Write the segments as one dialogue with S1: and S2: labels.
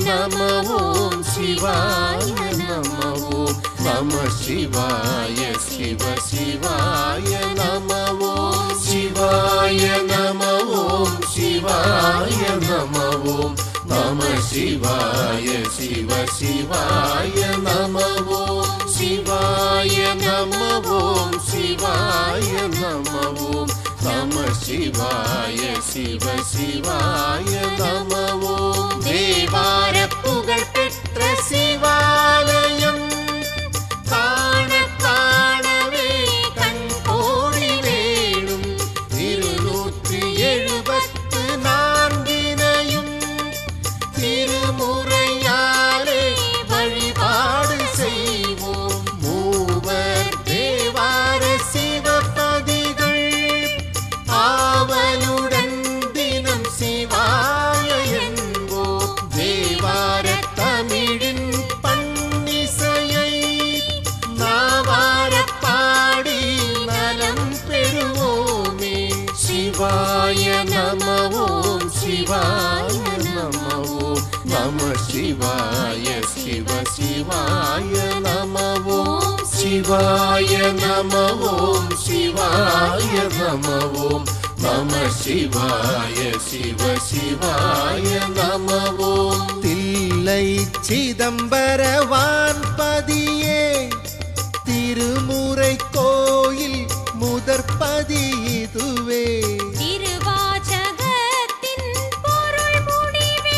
S1: நம ஓம் சிவாய நம ஓம் நம சிவாய சிவ சிவாய நம ஓம் சிவாய நம ஓம் சிவாய நம ஓம் நம சிவாய சிவ சிவாய நம ஓம் சிவாய நம ஓம் சிவாய நம ஓம் நம சிவாய சிவ சிவாய நம ஓம் தேவார புகழ் பெற்ற சிவாலயம் காண காணவே கண் கோடி வேணும் இருநூற்றி எழுபத்து நான்கினையும் திருமுறையாலே வழிபாடு செய்வோம் மூவர் தேவார சிவபதிகள் ஆவலுடன் தினம் சிவாய என்போம் தேவார தமிழின் பன்னிசையை நாவார பாடி நலம் பெறுவோமே சிவாய நம ஓம் சிவாய நம ஓம் நம சிவாய சிவ சிவாய நம ஓம் சிவாய நம ஓம் சிவாய நம ஓம் நம சிவாய சிவ சிவாய நம ஓம்
S2: தில்லை சிதம்பரவான் பதியே திருமுறை கோயில் முதற்பதி இதுவே
S3: திருவாசகத்தின் பொருள் முடிவே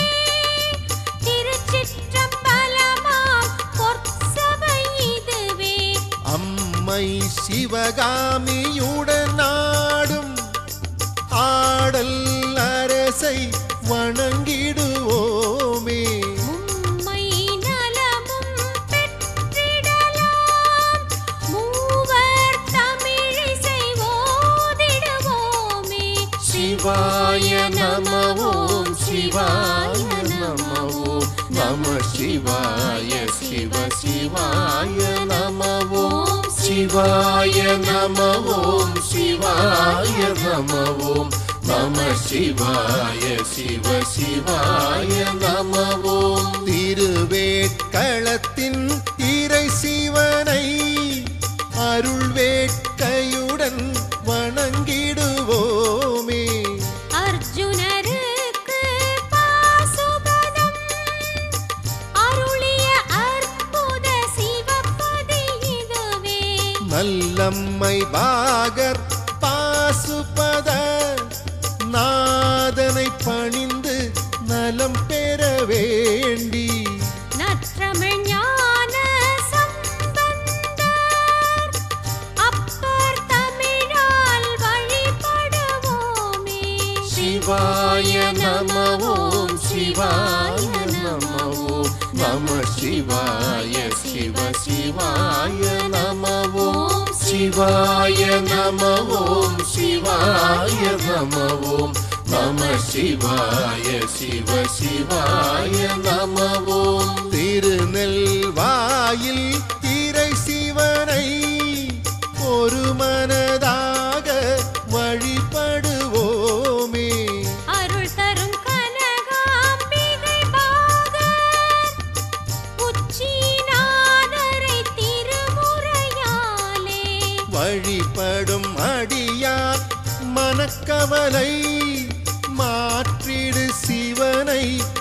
S3: திருச்சிற்றம்பலமாம் பொற்சபை இதுவே
S2: அம்மை சிவகாமியுடன் நாடும் ஆடல் அரசை வணங்கிடுவோமே
S3: உம்மை நலமும் பெற்றிடலாம் மூவர் தமிழிசை ஓதிடுவோமே
S1: சிவாய நம ஓம் சிவாய நம ஓம் நம சிவாய சிவ சிவாய நம ஓம் சிவாய நம ஓம் சிவாய நம ஓம் நம சிவாய சிவ சிவாய நம ஓம்
S2: திருவேட்களத்தின் இறை சிவனை அருள் வேட்கையுடன் வணங்கிடுவோமே
S3: அர்ஜுனருக்கு பாசுபதம் அருளிய அற்புத சிவபதி இதுவே
S2: நல்லம்மை பாகர் பாசுபத நாதனை பணிந்து நலம் பெற வேண்டி
S3: நற்றமிழ் ஞான சம்பந்தர் அப்பர் தமிழால் வழிபடுவோமே
S1: சிவாய நம ஓம் சிவாய நம ஓம் நம சிவாய சிவ சிவாய நம ஓம் சிவாய நம ஓம் சிவாய நம ஓம் நம சிவாய சிவ சிவாய நம ஓம்
S2: திருநெல்வாயில் இறை சிவனை ஒரு மனதாக வழிபடுவோமே
S3: அருள் தரும் கனகாம்பிகை பாகர் உச்சிநாதரை திருமுறையாலே
S2: வழிபடும் அடியார் மனக்கவலை மாற்றிடு சிவனை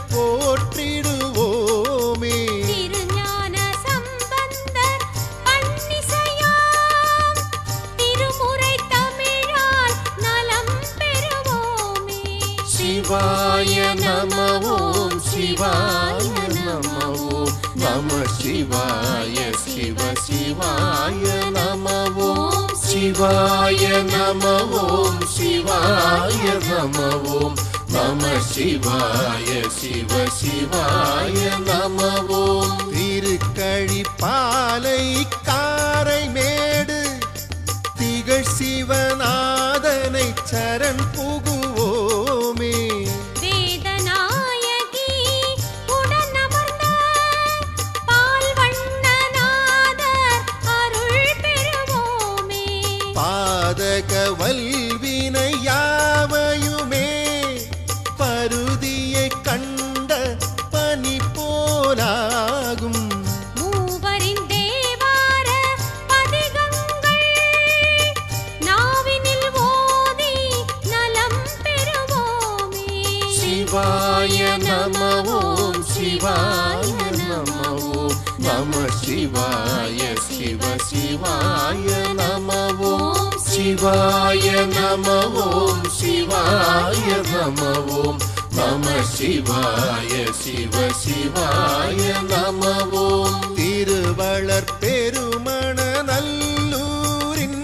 S2: போற்றிடுவோமே
S3: திருஞான சம்பந்தர் பன்னிசையாம் திருமுறை தமிழால் நலம் பெறுவோமே
S1: சிவாய நம ஓம் சிவாய நம ஓம் நம சிவாய சிவ சிவாய நம ஓம் சிவாய நம ஓம் சிவாய நம ஓம் நம சிவாய சிவ சிவாய நம ஓம்
S2: திருக்கழிப்பாலை காரை மேடு திகழ் சிவநாதனை சரண் புகுவோமே
S3: வேதநாயகி உடன் அமர்ந்த பால் வண்ணநாதர் அருள் பெறுவோமே
S2: பாதக வல்வினை யாவையுமே பருதியை கண்ட பனி
S1: சிவாய நம ஓம் நம சிவாய சிவ சிவாய நம ஓம் சிவாய நம ஓம் சிவாய நம ஓம் நம சிவாய சிவ சிவாய நம ஓம்
S2: திருவளர் பெருமண நல்லூரின்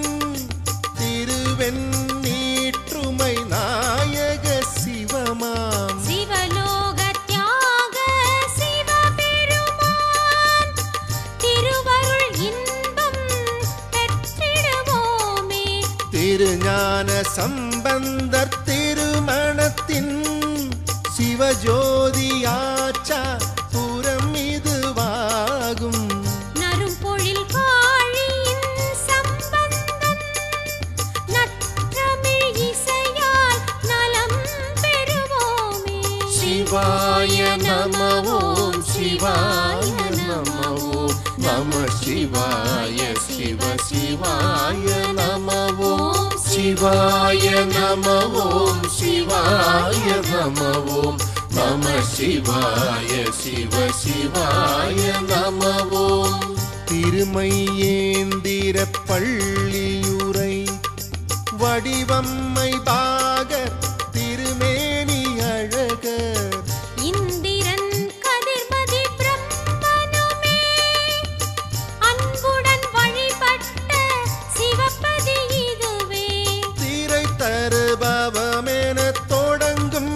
S2: திருவெண்ணீற்றுமை நாயக சிவமாம்
S3: சிவலோக தியாக சிவபெருமான் திருவருள் இன்பம் பெற்றிடுவோமே
S2: திருஞான சம்பந்தர் திருமணத்தின் சிவஜோதியாச்சா புறம் இதுவாகும்
S3: நறும்பொழில் காழியின் சம்பந்தன் நற்றமிழ் இசையால் நலம் பெறுவோமே
S1: சிவாய நம ஓம் சிவாய நம ஓம் நம சிவாய சிவ சிவாய நம ஓம் சிவாய நம ஓம் சிவாய நம ஓம் நம சிவாய சிவ சிவாய நம ஓம்
S2: திருமையேந்திர பள்ளியுரை வடிவம்மை பாகர் திருமேனி அழகர்
S3: இந்திரன் கதிர்மதி பிரம்மனுமே அன்புடன் வழிபட்ட சிவப்பதி இதுவே
S2: திரை தருபவமென தொடங்கும்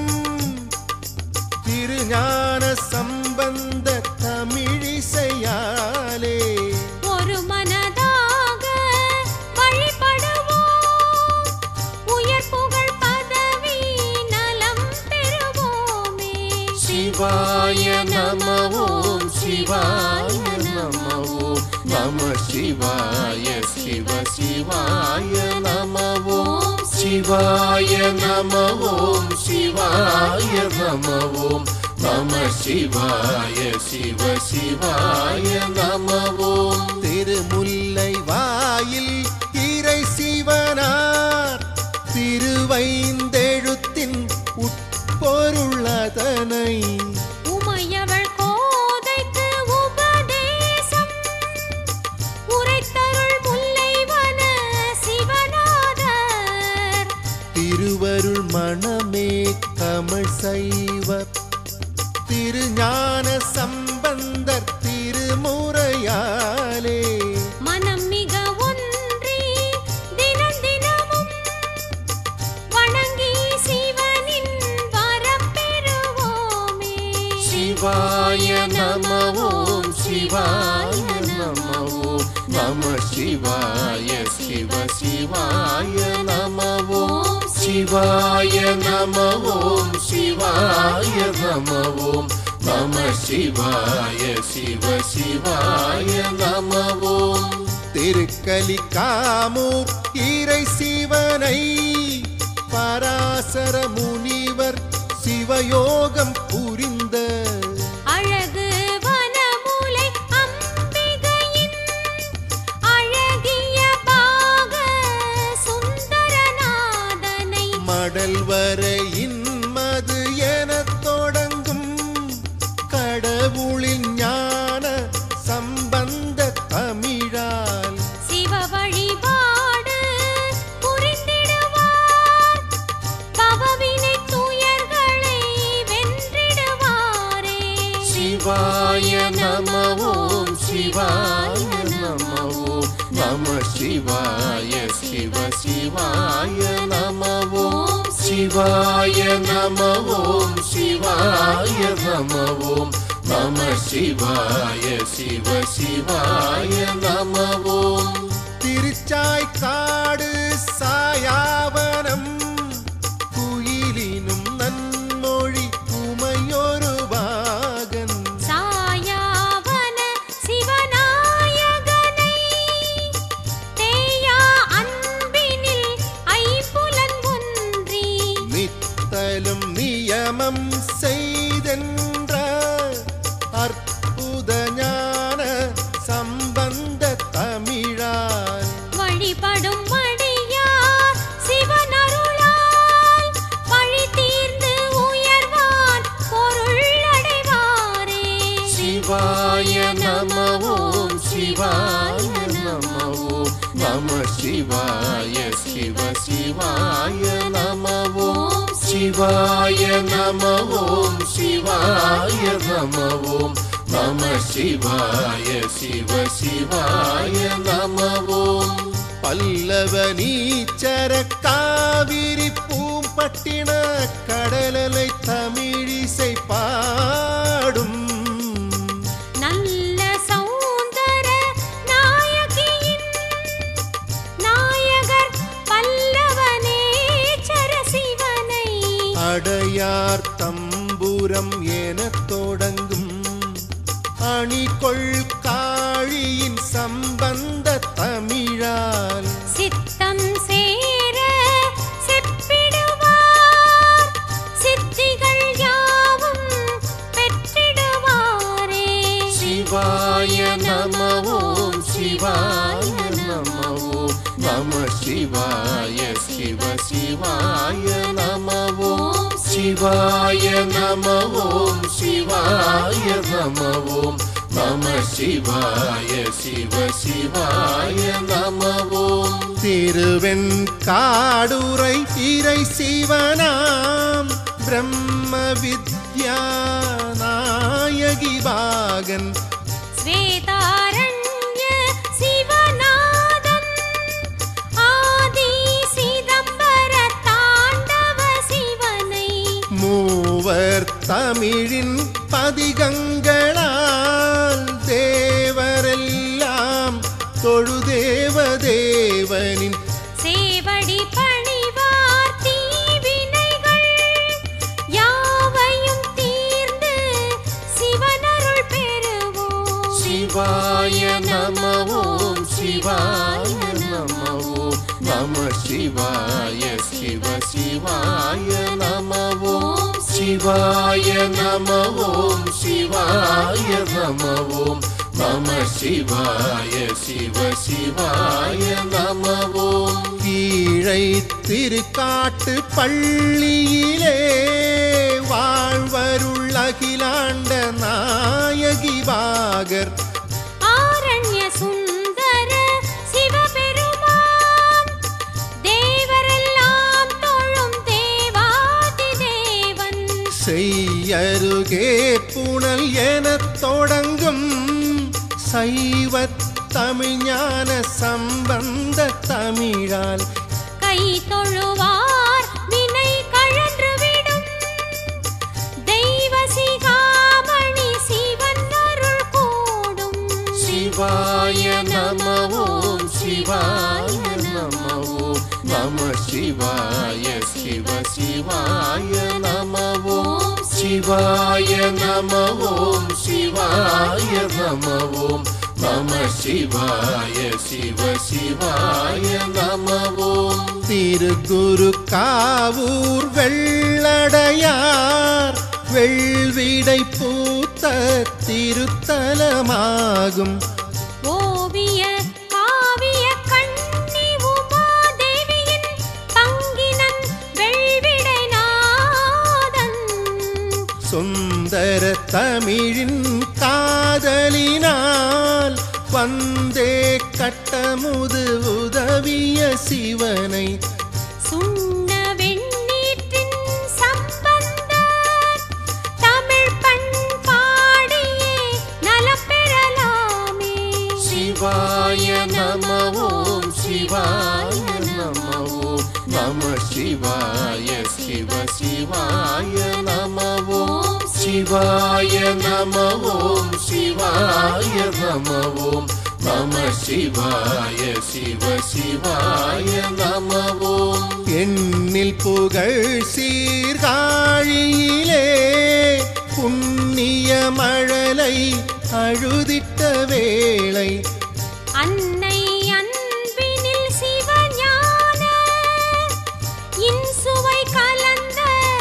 S2: திருஞான சம்பந்த தமிழிசையாலே
S3: ஒரு மனதாக வழிபடுவோம் உயர் புகழ் பதவி நலம் பெறுவோமே
S1: சிவாய நம ஓம் சிவாய நம ஓம் நம சிவாய சிவ சிவாய நம ஓம் சிவாய நம ஓம் சிவாய நம ஓம் நம சிவாய சிவ சிவாய நம ஓம்
S2: திருமுல்லை வாயில் இறை சிவனார் திருவைந்தெழுத்தின் உட்பொருளதனை
S3: உமையவள் கோதைக்கு உபதேசம் உரைத்தருள் முல்லைவன சிவநாதர்
S2: திருவருள் மணமே கமல் சைவ திருஞான சம்பந்தர் திருமுறையாலே
S3: மனம் மிக ஒன்றி தினம் தினமும் வணங்கி சிவனின் வரம் பெறுவோமே
S1: சிவாய நம ஓம் சிவாய நம ஓம் நம சிவாய சிவ சிவாய நம ஓம் சிவாய நம ஓம் சிவாய நம ஓம் நம சிவாய சிவ சிவாய நம ஓம்
S2: திருக்கலிக்காமூர் இறை சிவனை பராசர முனிவர் சிவயோகம் புரிந்த
S3: அழகு வனமுலை அம்பிகையின் அழகிய பாக சுந்தரநாதனை
S2: மடல் வரையின் மது எனத் தொடங்கும் கடவுளின் ஞான சம்பந்த தமிழால்
S3: சிவ வழிபாடு புரிந்திடுவார் பவவினை துயர்களை வென்றிடுவாரே
S1: சிவாய நம ஓம் சிவாய நம ஓம் நம சிவாய சிவ சிவாய நம ஓம் சிவாய நம ஓம் சிவாய நம ஓம் நம சிவாய சிவ சிவாய நம ஓம்
S2: திருச்சாய்க்காடு சாயாவனம் குயிலினும் நன்மொழி உமையொரு பாகன்
S3: சாயாவன சிவநாயகனை தேயா அன்பினில் ஐம்புலன் ஒன்றி
S2: நித்தலும் நியமம் செய்தென்ற அற்புத ஞான சம்பந்த தமிழால்
S3: வழிபடும்
S1: நம சிவாய சிவ சிவாய நம ஓம் சிவாய நம ஓம் சிவாய நம ஓம் நம சிவாய சிவ சிவாய நம ஓம்
S2: பல்லவ நீச்சர காவிரி பூம்பட்டின கடலலை தமிழிசை பாடும்
S3: நல்ல சௌந்தர நாயகியின் நாயகர் பல்லவனேச்சர சிவனை
S2: அடையார் தம்புரம் எனத் தொடங்கும் அணிகொள் காழியின் சம்பந்த தமிழால்
S3: சித்தம் சேர செப்பிடுவார் சித்திகள் யாவும் பெற்றிடுவாரே
S1: சிவாய நம ஓம் சிவாய நம ஓம் நம சிவாய சிவ சிவாய நம ஓம் சிவாய நம ஓம் சிவாய நம ஓம் நம சிவாய சிவ சிவாய நம ஓம்
S2: திருவெண்காடுரை இறை சிவனாம் பிரம்ம வித்யா நாயகி பாகன்
S3: ஸ்வேதாரண்ய சிவநாதன் ஆதி சிதம்பர தாண்டவ சிவனை
S2: மூவர் தமிழின் பதிகங்களால் தேவரெல்லாம் தொழுதேவ தேவனின்
S3: சேவடி பணிவார் தீவினைகள் யாவையும் தீர்ந்து சிவனருள் பெறுவோம்
S1: சிவாய நம ஓம் சிவாய நம ஓம் நம சிவாய சிவ சிவாய நம ஓம் சிவாய நம ஓம் சிவாய நம ஓம் நம சிவாய சிவ சிவாய நம ஓம்
S2: கீழை திருக்காட்டு பள்ளியிலே வாழ்வருள் அகிலாண்ட நாயகி பாகர்
S3: ஆரண்ய சுந்தர சிவபெருமான் தேவரெல்லாம் தொழும் தேவாதி தேவன்
S2: செய்யருகே புனல் எனத் தொடங்கும் சைவ தமிழ்ஞான சம்பந்த தமிழால்
S3: கை தொழுவார் வினை கழன்று விடும் தெய்வ சிகாமணி சிவன் அருள் கூடும்
S1: சிவாய நம ஓம் சிவாய நம ஓம் நம சிவாய சிவ சிவாய நம ஓம் சிவாய நம ஓம் சிவாய நம ஓம் நம சிவாய சிவ சிவாய நம ஓம்
S2: திருக்குரு காவூர் வெள்ளடையார் வெள்விடை பூத்த திருத்தலமாகும்
S3: ஓவிய காவிய கண்ணி உமாதேவியின் பங்கினன் வெள்விடை நாதன்
S2: சுந்தர தமிழின் காதலினால் வந்தே கட்டமுது உதவிய சிவனை
S3: சுண்ண வெண்ணீற்றின் சம்பந்தர் தமிழ் பண்பாடியே நலம் பெறலாமே
S1: சிவாய நம ஓம் சிவாய நம ஓம் நம சிவாய சிவ சிவாய நம ஓம் சிவாய நம ஓம் சிவாய நம ஓம் நம சிவாய சிவ சிவாய நம ஓம்
S2: எண்ணில் புகழ் சீர்காழியிலே புண்ணிய மழலை அழுதிட்ட வேளை
S3: அன்னை அன்பினில் சிவஞான இன்சுவை கலந்த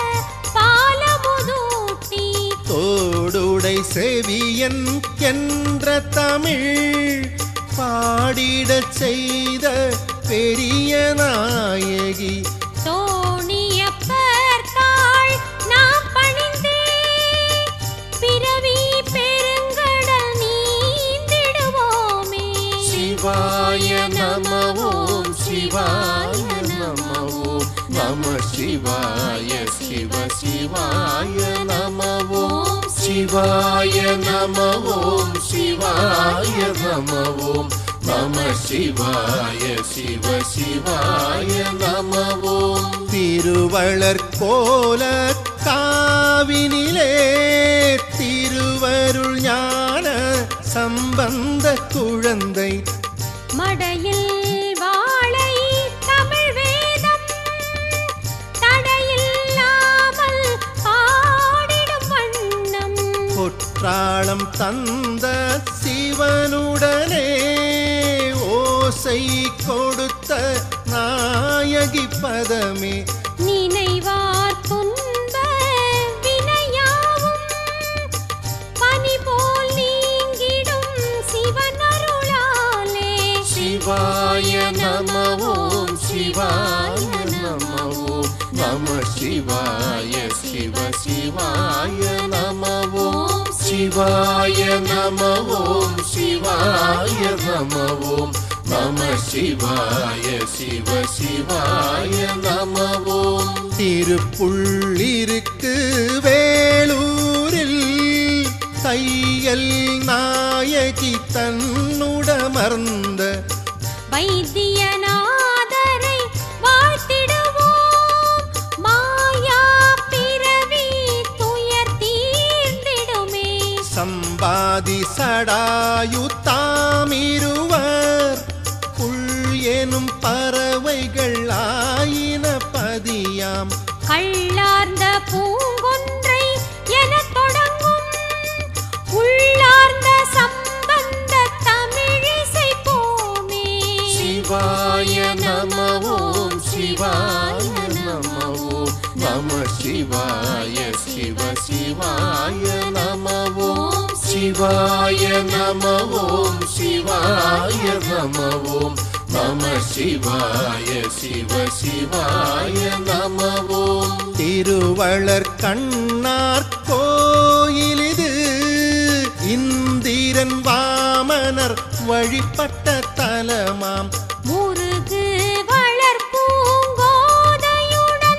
S3: பாலமுதூட்டி
S2: தோடுடை செவியன் என்ற தமிழ் பாடிடச் செய்த பெரிய நாயகி
S3: தோணியப்பர் தாள் நாம் பணிந்தே பிறவி பெருங்கடல் நீந்திடுவோமே
S1: சிவாய நம ஓம் சிவாய நம ஓம் நம சிவாய சிவ சிவாய நம ஓம் சிவாய நம ஓம் சிவாய நம ஓம் நம சிவாய சிவ சிவாய நம ஓம்
S2: திருவளர் கோல காவினிலே திருவருள் ஞான சம்பந்த குழந்தை
S3: மடையில் வாழை தமிழ் வேதம் தடையில்லாமல் பாடிடும் வண்ணம்
S2: பொற்றாளம் தந்த சிவனுடனே ஓசை கொடுத்த நாயகி பதமே
S3: நினைவார் துன்ப வினையாவும் பனி போல் நீங்கிடும் சிவன் அருளாலே
S1: சிவாய நம ஓம் சிவாய நம ஓம் நம சிவாய சிவ சிவாய நம ஓம் சிவாய நம ஓம் சிவாய நம ஓம் நம சிவாய சிவ சிவாய நம ஓம்
S2: திருப்புள்ளிருக்கு வேலூரில் தையல் நாயகி தன்னுடமர்ந்த
S3: வைத்தியநாதரை வாழ்த்திடுவோம் மாயா பிறவி துயர் தீர்ந்திடுமே
S2: சம்பாதி சடாயு தாமிருவர் புல் எனும் பறவைகள் ஆயின பதியாம்
S3: கள்ளார்ந்த பூங்கொன்றை எனத் தொடங்கும் உள்ளார்ந்த சம்பந்த தமிழிசை போமே
S1: சிவாய நம ஓம் சிவாய நம ஓம் நம சிவாய சிவ சிவாய நம ஓம் சிவாய நம ஓம் சிவாய நம ஓம் நம சிவாய சிவ சிவாய நம ஓம்
S2: திருவளர் கண்ணார் கோயிலிது இந்திரன் வாமனர் வழிபட்ட தலமாம்
S3: முருகு வளர் பூங்கோதையுடன்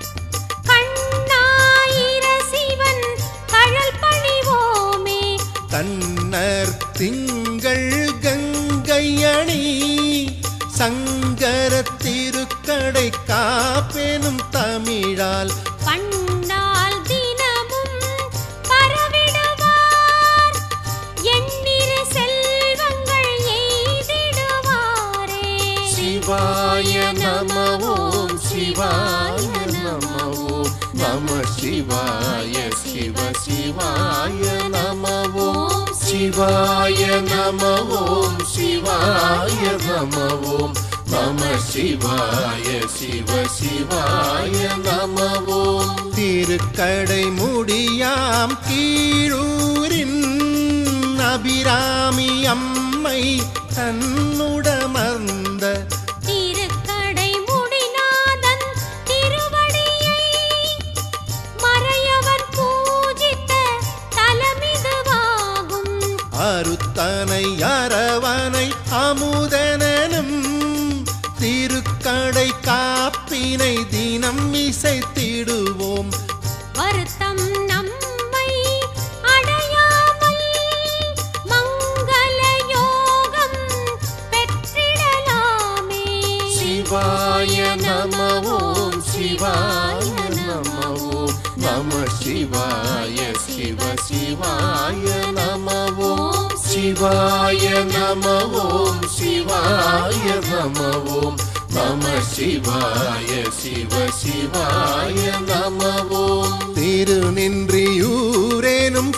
S3: கண்ணாயிர சிவன் கழல் பணிவோமே
S2: தன்னர் திங்கள் கங்கை அணி சங்கர திருக்கடை காப்பெனும் தமிழால்
S3: பண்ணால் தினமும் பரவிடுவார் எண்ணிரு செல்வங்கள் எய்திடுவாரே
S1: சிவாய நம ஓம் சிவாய நம ஓம் நம சிவாய சிவ சிவாய நம ஓம் சிவாய நம ஓம் சிவாய நம ஓம் நம சிவாய சிவ சிவாய நம ஓம்
S2: திருக்கடை முடியாம் கீழூரின் அபிராமி அம்மை தன்னுடமர்ந்த
S3: திருக்கடை முடிநாதன் திருவடியை மறையவர் பூஜித்த தலமிதுவாகும்
S2: அருத்தனை அரவனை அமுதனும் திருக்கடை காப்பினை தினம் இசைத்திடுவோம்
S3: வருத்தம் நம்மை அடையாமல் மங்கள யோகம் பெற்றிடலாமே
S1: சிவாய நம ஓம் சிவாய நம ஓம் நம சிவாய சிவ சிவாய நம ஓம் சிவாய நம ஓம் சிவாய நம ஓம் நம சிவாய சிவ சிவாய நம ஓம்
S2: திருநின்றியூரேனும்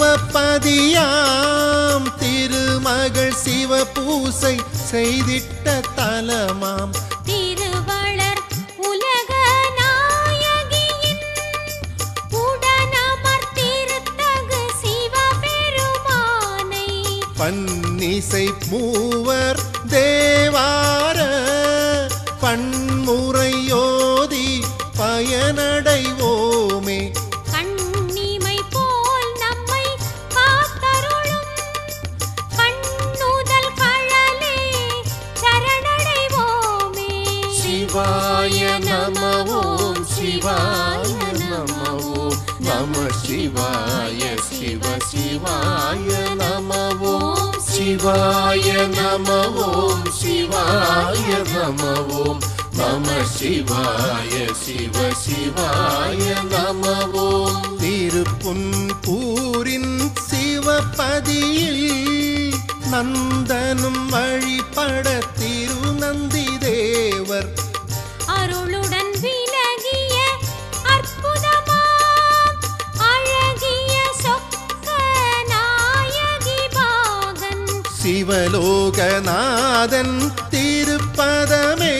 S2: சிவபதியாம் திருமகள் சிவபூசை செய்திட்ட தலமாம்
S3: திருவளர் உலக நாயகியின் உடனமர்த்திருத்தகு சிவபெருமானை
S2: பன்னிசை மூவர் தேவார பன்முறையோதி பயனடைவோமே
S3: கண்ணிமை போல் நம்மை காத்தருளும் கண்ணுதல் கழலே
S1: சிவாய நம ஓம் சிவாய நம ஓம் நம சிவாய சிவ சிவாய நம ஓம் சிவாய நம ஓம் சிவாய நம ஓம் நம சிவாய சிவ சிவாய நம ஓம்
S2: திருப்புன்பூரின் சிவபதியில் நந்தனும் வழிபட திருநந்தி தேவர்
S3: அருளுடன் விலகிய அற்புதமாம் அழகிய சொக்க நாயகி பாகன்
S2: சிவலோகநாதன் திருப்பதமே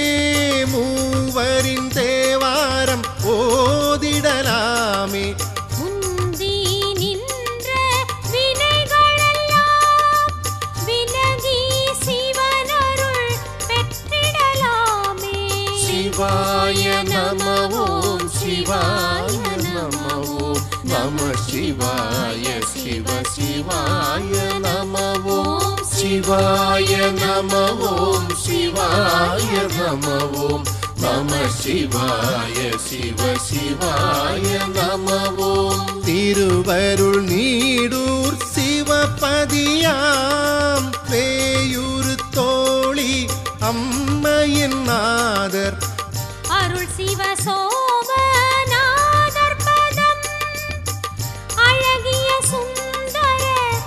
S2: மூவரின் தேவாரம் ஓதிடலாமே
S3: முந்தி நின்ற வினைகளெல்லாம் விலகி சிவனருள் பெற்றிடலாமே
S1: சிவாய நம ஓம் சிவாய நம ஓம் நம சிவாய சிவ சிவாய நம ஓம் சிவாய நம ஓம் சிவாய நம ஓம் நம சிவாய சிவ சிவாய நம ஓம்
S2: திருவருள் நீடூர் சிவபதியாம் வேயூரு தோழி அம்மையின் நாதர்
S3: அருள் சிவ சோமநாதர் பதம் அழகிய சுந்தர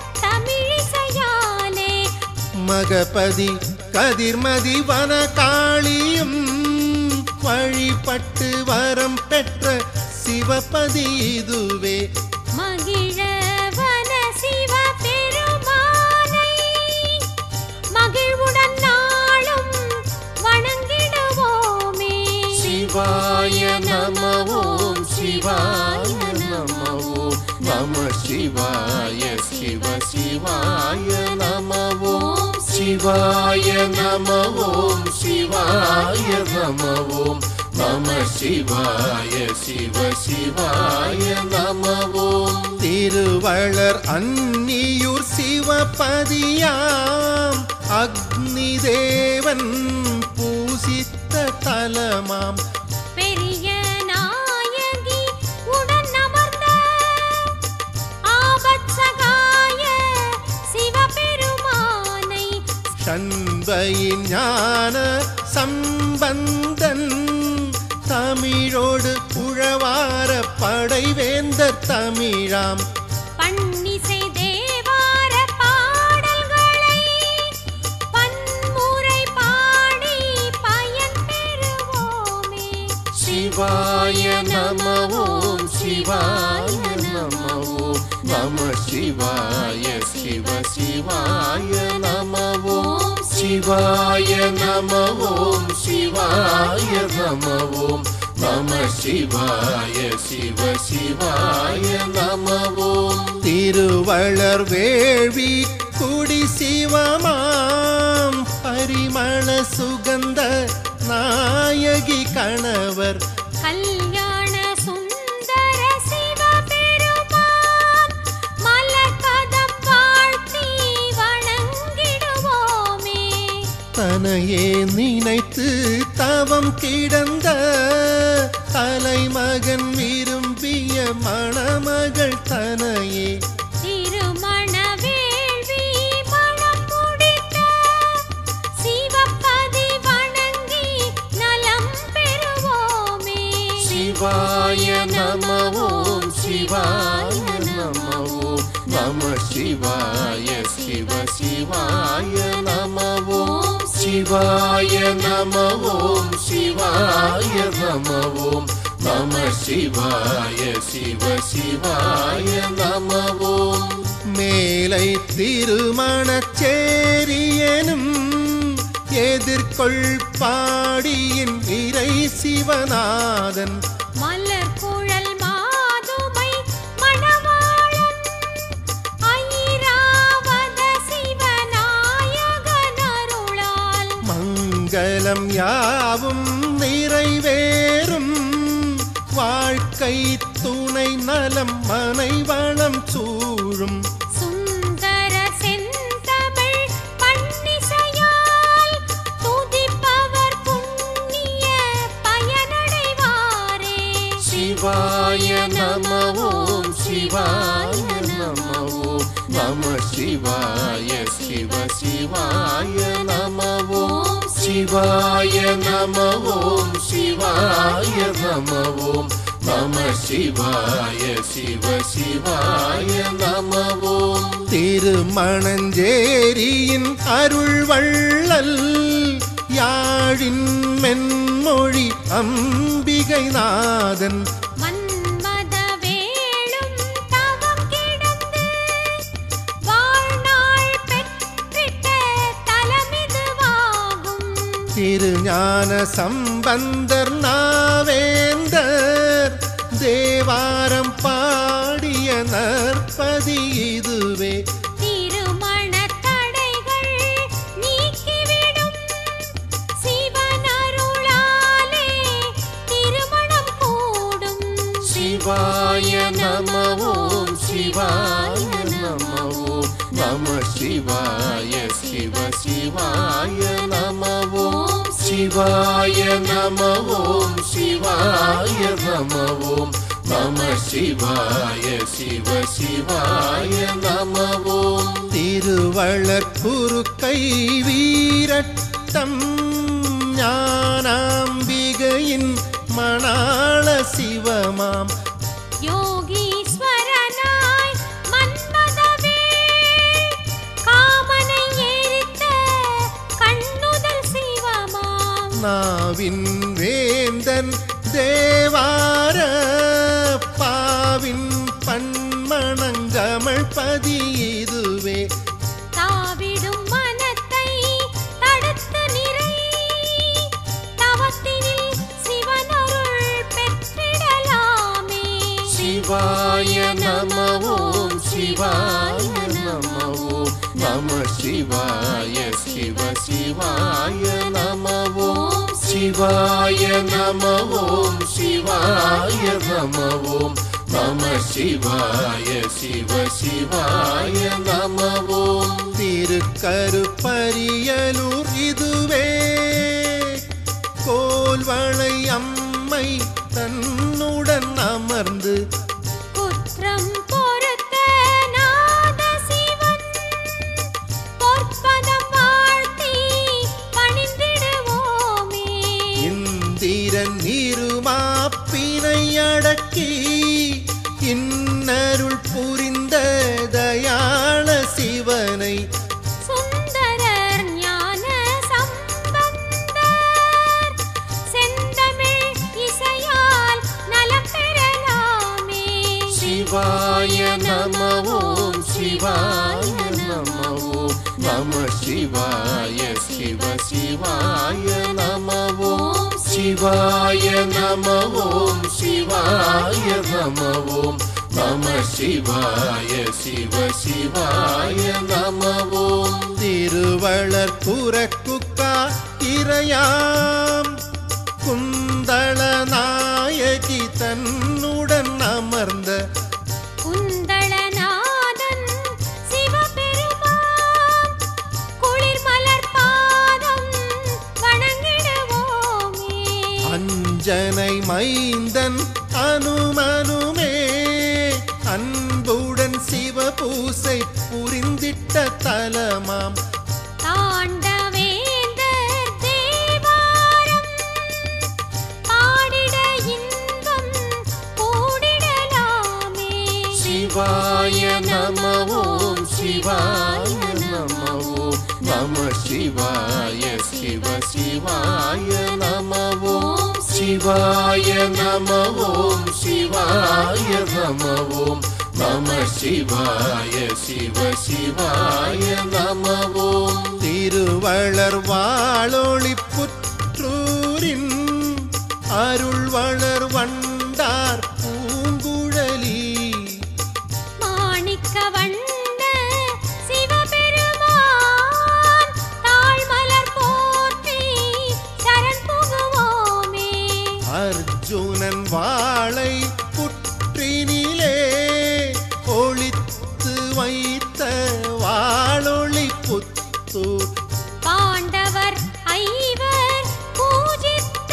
S3: தமிழிசையாலே
S2: மகபதி கதிர்மதி வனகாளியும் வழிபட்டு வரம் பெற்ற சிவபதி இதுவே
S3: மகிழ வன சிவ பெருமானை மகிழ்வுடன் நாளும் வணங்கிடுவோமே
S1: சிவாய நம ஓம் சிவாய நம ஓம் நம சிவாய சிவ சிவாய நம ஓம் சிவாய நம ஓம் சிவாய நம ஓம் நம சிவாய சிவ சிவாய நம ஓம்
S2: திருவளர் அந்நியூர் சிவபதியாம் அக்னி தேவன் பூசித்த தலமாம்
S3: பெரிய நாயகி உடன் அமர்ந்த ஆபத்சகாய சிவபெருமானை
S2: சண்பையின் ஞான சம்பந்தன் தமிழோடு உழவார படைவேந்தர் தமிழாம்
S3: பன்னிசை தேவார பாடல்களை பன்முறை பாடி பயன் பெறுவோமே
S1: சிவாய நம ஓம் சிவாய நம ஓம் நம சிவாய சிவ சிவாய நம ஓம் சிவாய நம ஓம் சிவாய நம ஓம் நம சிவாய சிவ சிவாய நம ஓம்
S2: திருவளர் வேள்வி குடி சிவமாம் பரிமள சுகந்த நாயகி கணவர்
S3: கல்யாண சுந்தர சிவபெருமான் மலர்கதம் வாழ்த்தி வணங்கிடுவோமே
S2: தனையே நினைத்து தவம் கிடந்த தலைமகன் விரும்பிய மணமகள் தனையே
S3: திருமண வேள்வி மணம் முடித்த சிவபதி வணங்கி நலம் பெறுவோமே
S1: சிவாய நம ஓம் சிவாய நம ஓம் நம சிவாய சிவ சிவாய நம ஓம் சிவாய நம ஓம் சிவாய நம ஓம் நம சிவாய சிவ சிவாய நம ஓம்
S2: மேலை திருமணச்சேரியனும் எதிர்கொள் பாடியின் இறை சிவநாதன்
S3: மலர் குழல் மாதுமை மணவாளன் ஐராவத சிவநாயகன் அருளால்
S2: மங்களம் யாவும் நிறைவேறும் வாழ்க்கை துணை நலம் மனை வளம் சூழும்
S3: சுந்தர செந்தமிழ் பன்னிசையால் துதிப்பவர் புண்ணிய
S1: சிவாய சிவ சிவாய நம ஓம் சிவாய நம ஓம் சிவாய நம ஓம் நம சிவாய சிவ சிவாய நம ஓம்
S2: திருமணஞ்சேரியின் அருள் வள்ளல் யாழின் மென்மொழி அம்பிகை நாதன்
S3: மன்மத வேளும் தவம் கிடந்து வாழ்நாள் பெற்றிட்ட தலமிதுவாகும்
S2: திருஞான சம்பந்தர் நாவேந்தர் தேவாரம் பாடிய நற்பதி இதுவே
S3: திருமணத் தடைகள் நீக்கிவிடும் சிவனருளாலே திருமணம் கூடும்
S1: சிவாய நம ஓம் சிவாய நம ஓம் நம சிவாய சிவ சிவாய நம ஓம் சிவாய நம ஓம் சிவாய நம ஓம் நம சிவாய சிவ சிவாய நம ஓம்
S2: திருவள்ளற் குறுக்கை வீரட்டம் ஞானாம்பிகையின் மணாள சிவமாம்
S3: யோகீஸ்வரனாய் மன்மதவேள் காமனை எரித்த கண்ணுதல் சிவமாம்
S2: நாவின் வேந்தன் தேவார பாவின் பன்மணங்கமழ் பதி இதுவே
S3: தாவிடும் மனத்தை தடுத்து நிறை தவத்தினில் சிவனருள் பெற்றிடலாமே
S1: சிவாய நம ஓம் சிவாய நம ஓம் நம சிவாய சிவ சிவாய நம ஓம் சிவாய நம ஓம் சிவாய நம ஓம் நம சிவாய சிவ சிவாய நம ஓம்
S2: திருக்கருப்பரியலூர் இதுவே கோல்வளை அம்மை தன்னுடன் அமர்ந்து
S3: குற்றம் பொறுத்த நாத சிவன் பொற்பதம் வாழ்த்தி பணிந்திடுவோமே
S2: இந்திரன் இருமாப்பினை அடக்கி இன்னருள் புரிந்த தயாள சிவனை
S3: சுந்தரர் ஞான சம்பந்தர் செந்தமிழ் இசையால் நலம் பெறலாமே
S1: சிவாய நம ஓம் சிவாய நம ஓம் நம சிவாய சிவ சிவாய நம ஓம் சிவாய நம ஓம் சிவாய நம ஓம் நம சிவாய சிவ சிவாய நம ஓம்
S2: திருவளர் புறக்குக்கா இறையாம் குந்தள நாயகி தன்னுடன் அமர்ந்த
S3: குந்தளநாதன் சிவபெருமான் குளிர்மலர் பாதம் வணங்கிடுவோமே
S2: அஞ்சனை மைந்தன் அனுமனுமே அன்புடன் சிவபூசை புரிந்திட்ட தலமாம்
S3: தாண்டவேந்தர் தேவாரம் பாடிட இன்பம் கூடிடலாமே
S1: சிவாய நம ஓம் சிவாய நம ஓம் நம சிவாய சிவ சிவாய நம ஓம் சிவாய நம ஓம் சிவாய நம ஓம் நம சிவாய சிவ சிவாய நம ஓம்
S2: திருவளர் வாழொளி புற்றூரின் அருள் வளர் வண்டார் பூங்குழலி
S3: மாணிக்க வண்ண சிவபெருமான் தாழ்மலர் போற்றி சரண் புகுவோமே
S2: அர்ஜுனன் வாளை புற்றினிலே ஒளித்து வைத்த வாழொளி புத்தூர்
S3: பாண்டவர் ஐவர் பூஜித்த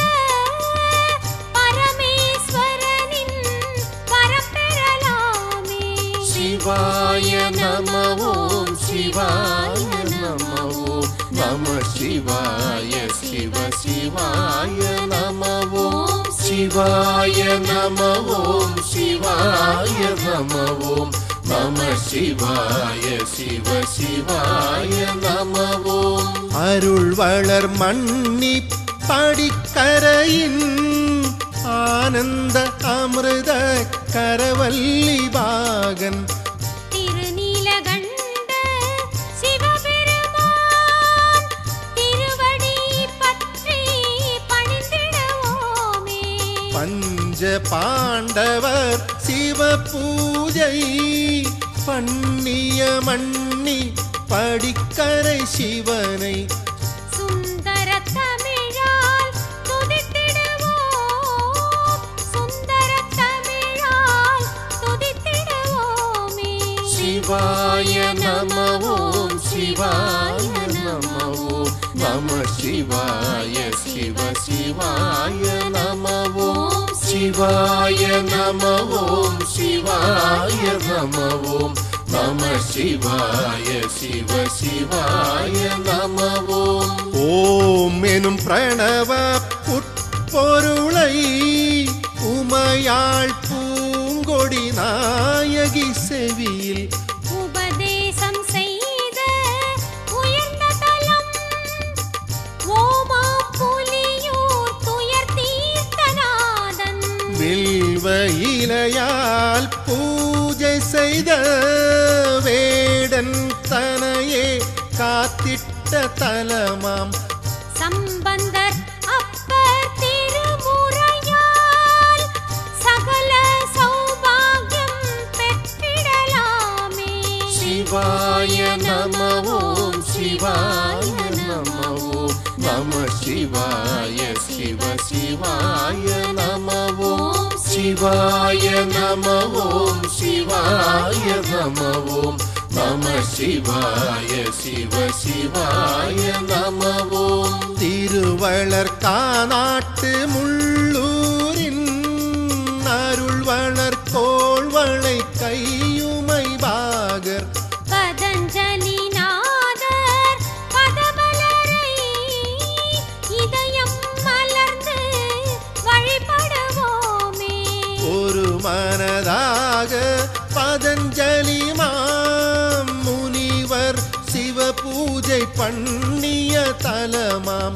S3: பரமேஸ்வரனின் வரப்பெறலாமே
S1: சிவாய நம ஓம் சிவாய நம ஓம் நம சிவாய சிவ சிவாய நம ஓம் சிவாய நம ஓம் சிவாய நம ஓம் நம சிவாய சிவ சிவாய நம ஓம்
S2: அருள் வளர் மன்னி படிக்கரையின் ஆனந்த அமிர்த கரவல்லி பாகன்
S3: திருநீலகண்ட சிவபெருமான் திருவடி பற்றி பணிந்திடுவோமே
S2: பஞ்ச பாண்டவர் சிவ பூஜை பண்ணிய மண்ணி படிக்கரை சிவனை
S3: சுந்தர தமிழால் துதித்திடுவோம் சுந்தர தமிழால் துதித்திடுவோமே
S1: சிவாய நம ஓம் சிவாய நம ஓம் நம சிவாய சிவ சிவாய நம ஓம் சிவாய நம ஓம் சிவாய நம ஓம் நம சிவாய சிவ சிவாய நம ஓம்
S2: ஓம் எனும் பிரணவ உட்பொருளை உமையாள் பூங்கொடி நாயகி செவியில்
S3: உபதேசம் செய்த உயர்ந்த தலம் ஓமா புலியூர் துயர் தீர்த்தநாதன்
S2: வில்வ இலையால் பூஜை செய்த வேடன் தனையே காத்திட்ட தலமாம்
S3: சம்பந்தர் அப்பர் திருமுறையால் சகல சௌபாகியம் பெற்றிடலாமே
S1: சிவாய நம ஓம் சிவாய நம ஓம் நம சிவாய சிவ சிவாய நம ஓம் சிவாய நம ஓம் சிவாய நம ஓம் நம சிவாய சிவ சிவாய நம ஓம்
S2: திருவளர் காநாட்டு முள்ளூரின் அருள் வளர் கோள்வளை கையுமை பாகர்
S3: பதஞ்சலி நாதர் பதமலரை இதயம் மலர்ந்து வழிபடுவோமே
S2: ஒரு மனதாக பதஞ்சலி மாம் முனிவர் சிவ பூஜை பண்ணிய தலமாம்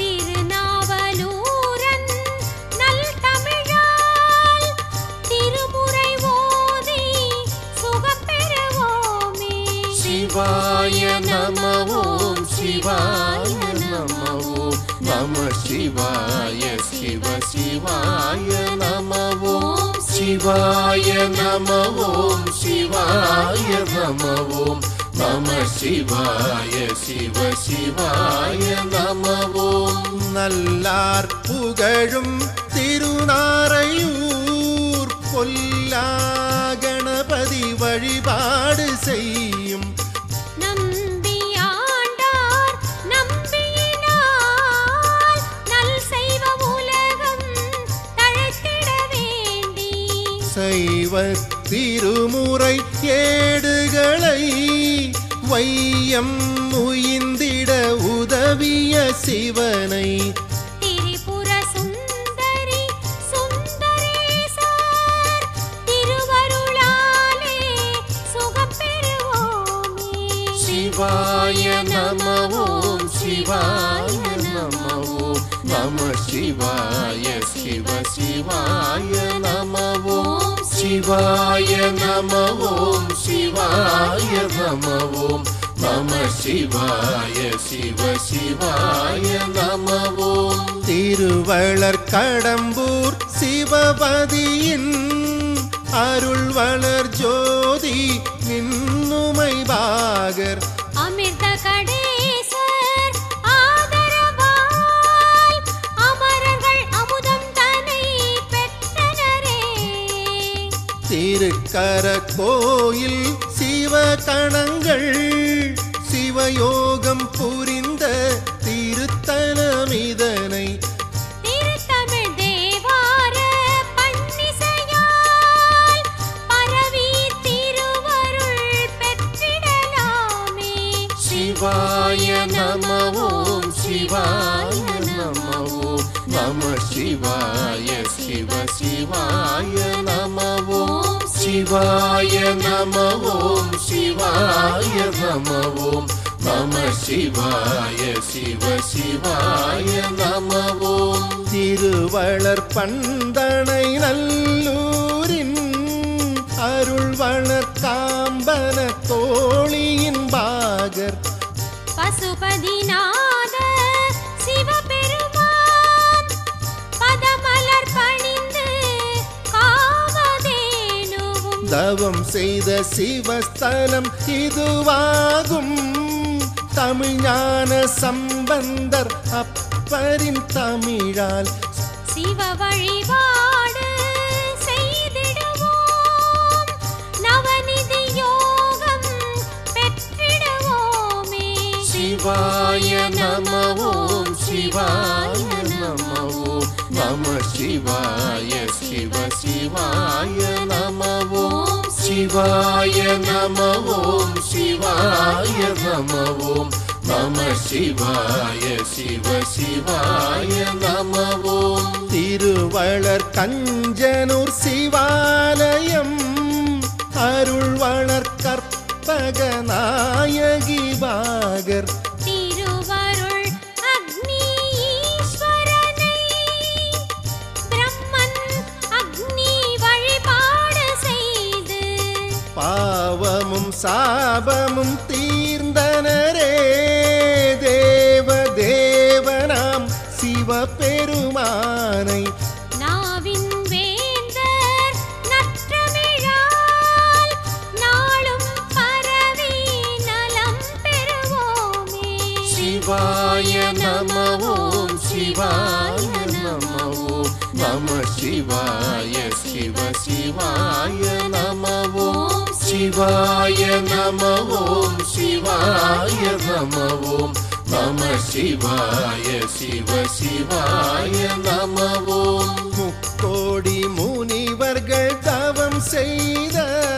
S3: திருநாவலூரன் நல் தமிழால் திருமுறை ஓதி சுகம் பெறுவோமே
S1: சிவாய நம ஓம் சிவாய நம ஓம் நம சிவாய சிவ சிவாய நம ஓம் சிவாய நம ஓம் சிவாய நம ஓம் நம சிவாய சிவ சிவாய நம ஓம்
S2: நல்லார் புகழும் திருநாரையூர் பொல்லா கணபதி வழிபாடு செய்யும்
S3: நம்பி ஆண்டார் நம்பியினால் நல் செய்வ உலகம் தழைத்திட வேண்டி
S2: சைவ திருமுறை ஏடுகளை வையம் உயிந்திட உதவிய சிவனை
S3: திரிபுர சுந்தரி சுந்தரேசர் திருவருளாலே சுகம் பெறுவோமே
S1: சிவாய நம ஓம் சிவாய நம ஓம் நம சிவாய சிவ சிவாய நம ஓம் சிவாய நம ஓம் சிவாய நம ஓம் நம சிவாய சிவ சிவாய நம ஓம்
S2: திருவளர் கடம்பூர் சிவபதியின் அருள் வளர் ஜோதி நின்னுமை பாகர்
S3: அமிர்த கடேசர் ஆதரவால் அமரர்கள் அமுதம் தனை பெற்றனரே
S2: திருக்கர கோயில் சிவகணங்கள் சிவயோகம் புரிந்த திருத்தலமிதனை
S3: திருத்தமிழ் தேவார பன்னிசையால் பரவி திருவருள்
S1: சிவாய நம ஓம் நம சிவாய சிவ சிவாய நம ஓம் சிவாய நம ஓம் சிவாய நம ஓம் நம சிவாய சிவ சிவாய நம ஓம்
S2: திருவளர் பந்தனை நல்லூரின் அருள் வளர் காம்பன தோழியின் பாகர்
S3: பசுபதிநாத சிவபெருமான் பதமலர் பணிந்து காவதேனுவும்
S2: தவம் செய்த சிவஸ்தலம் இதுவாகும் தமிழ்ஞான சம்பந்தர் அப்பரின் தமிழால்
S3: சிவ வழிபாடு செய்திடுவோம் நவநிதி யோகம் பெற்றிடுவோமே
S1: சிவாய நம ஓம் சிவாய நம ஓம் நம சிவாய சிவ சிவாய நம ஓம் சிவாய நம ஓம் சிவாய நம ஓம் நம சிவாய சிவ சிவாய நம ஓம்
S2: திருவளர் கஞ்சனூர் சிவாலயம் அருள் வளர் கற்பக நாயகி பாகர்
S3: திருவருள் அக்னி ஈஸ்வரனை பிரம்மன் அக்னி வழிபாடு செய்து
S2: பாவமும் சாபமும் தீர்ந்தனரே தேவ தேவனாம் சிவபெருமானை
S3: நாவின் வேந்தர் நற்றமிழால் நாளும் பரவி நலம் பெறுவோமே
S1: சிவாய நம ஓம் சிவாய நம ஓம் நம சிவாய சிவ சிவாய நம ஓம் சிவாய நம ஓம் சிவாய நம ஓம் நம சிவாய சிவ சிவாய நம ஓம்
S2: முக்கோடி முனிவர்கள் தவம் செய்த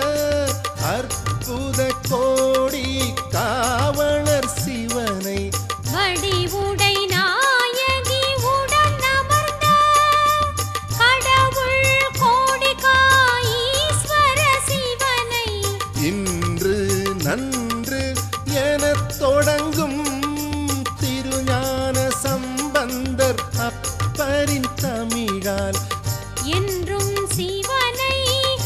S2: அற்புத கோடி காவலர் சிவனை
S3: வடிவுடை நாயகி உடன் அமர்ந்த கடவுள் கோடிகாஈஸ்வர சிவனை
S2: இன்று நன்று எனத் தொடங்கும் திருஞான சம்பந்தர் அப்பரின் தமிழால்
S3: என்றும் சிவனை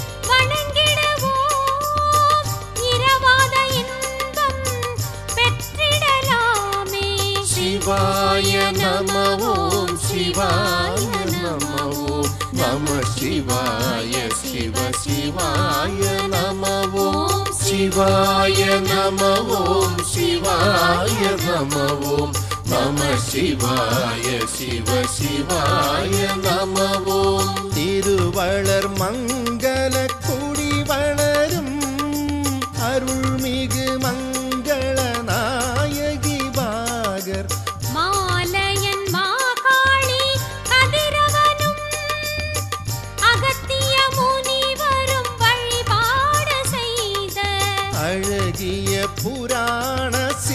S3: வணங்கிடுவோம் இரவாத இன்பம் பெற்றிடலாமே
S1: சிவாய நம ஓம் சிவாய நம ஓம் நம சிவாய சிவ சிவாய நம ஓம் சிவாய நம ஓம் சிவாய நம ஓம் நம சிவாய சிவ சிவாய நம ஓம்
S2: திருவளர் மங்கள குடி வளரும் அருள்மிகு மங்கள நாயகி பாகர்
S3: மாலையன் மாகாளி கதிரவனும் அகத்திய முனிவரும் வழிபாடு செய்த
S2: அழகிய புராண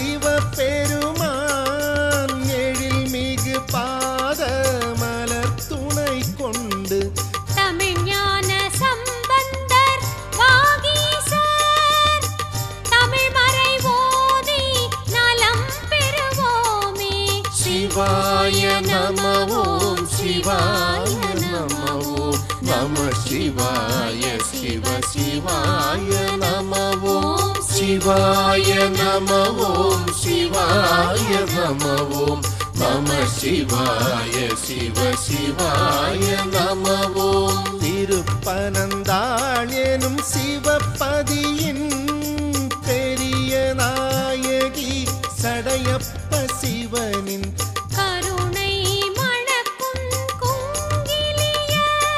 S2: சிவபெருமான் எழில் மிகு பாத மலர் துணை கொண்டு
S3: தமிழ்ஞான சம்பந்தர் வாகீசர் தமிழ் மறை ஓதி நலம் பெறுவோமே
S1: சிவாய நம ஓம் சிவாய நம ஓம் நம சிவாய சிவ சிவாய நம ஓம் சிவாய நம ஓம் சிவாய நம ஓம் நம சிவாய சிவ சிவாய நம ஓம்
S2: திருப்பனந்தாள் எனும் சிவபதியின் பெரிய நாயகி சடையப்ப சிவனின்
S3: கருணை மணக்கும் குங்கிலிய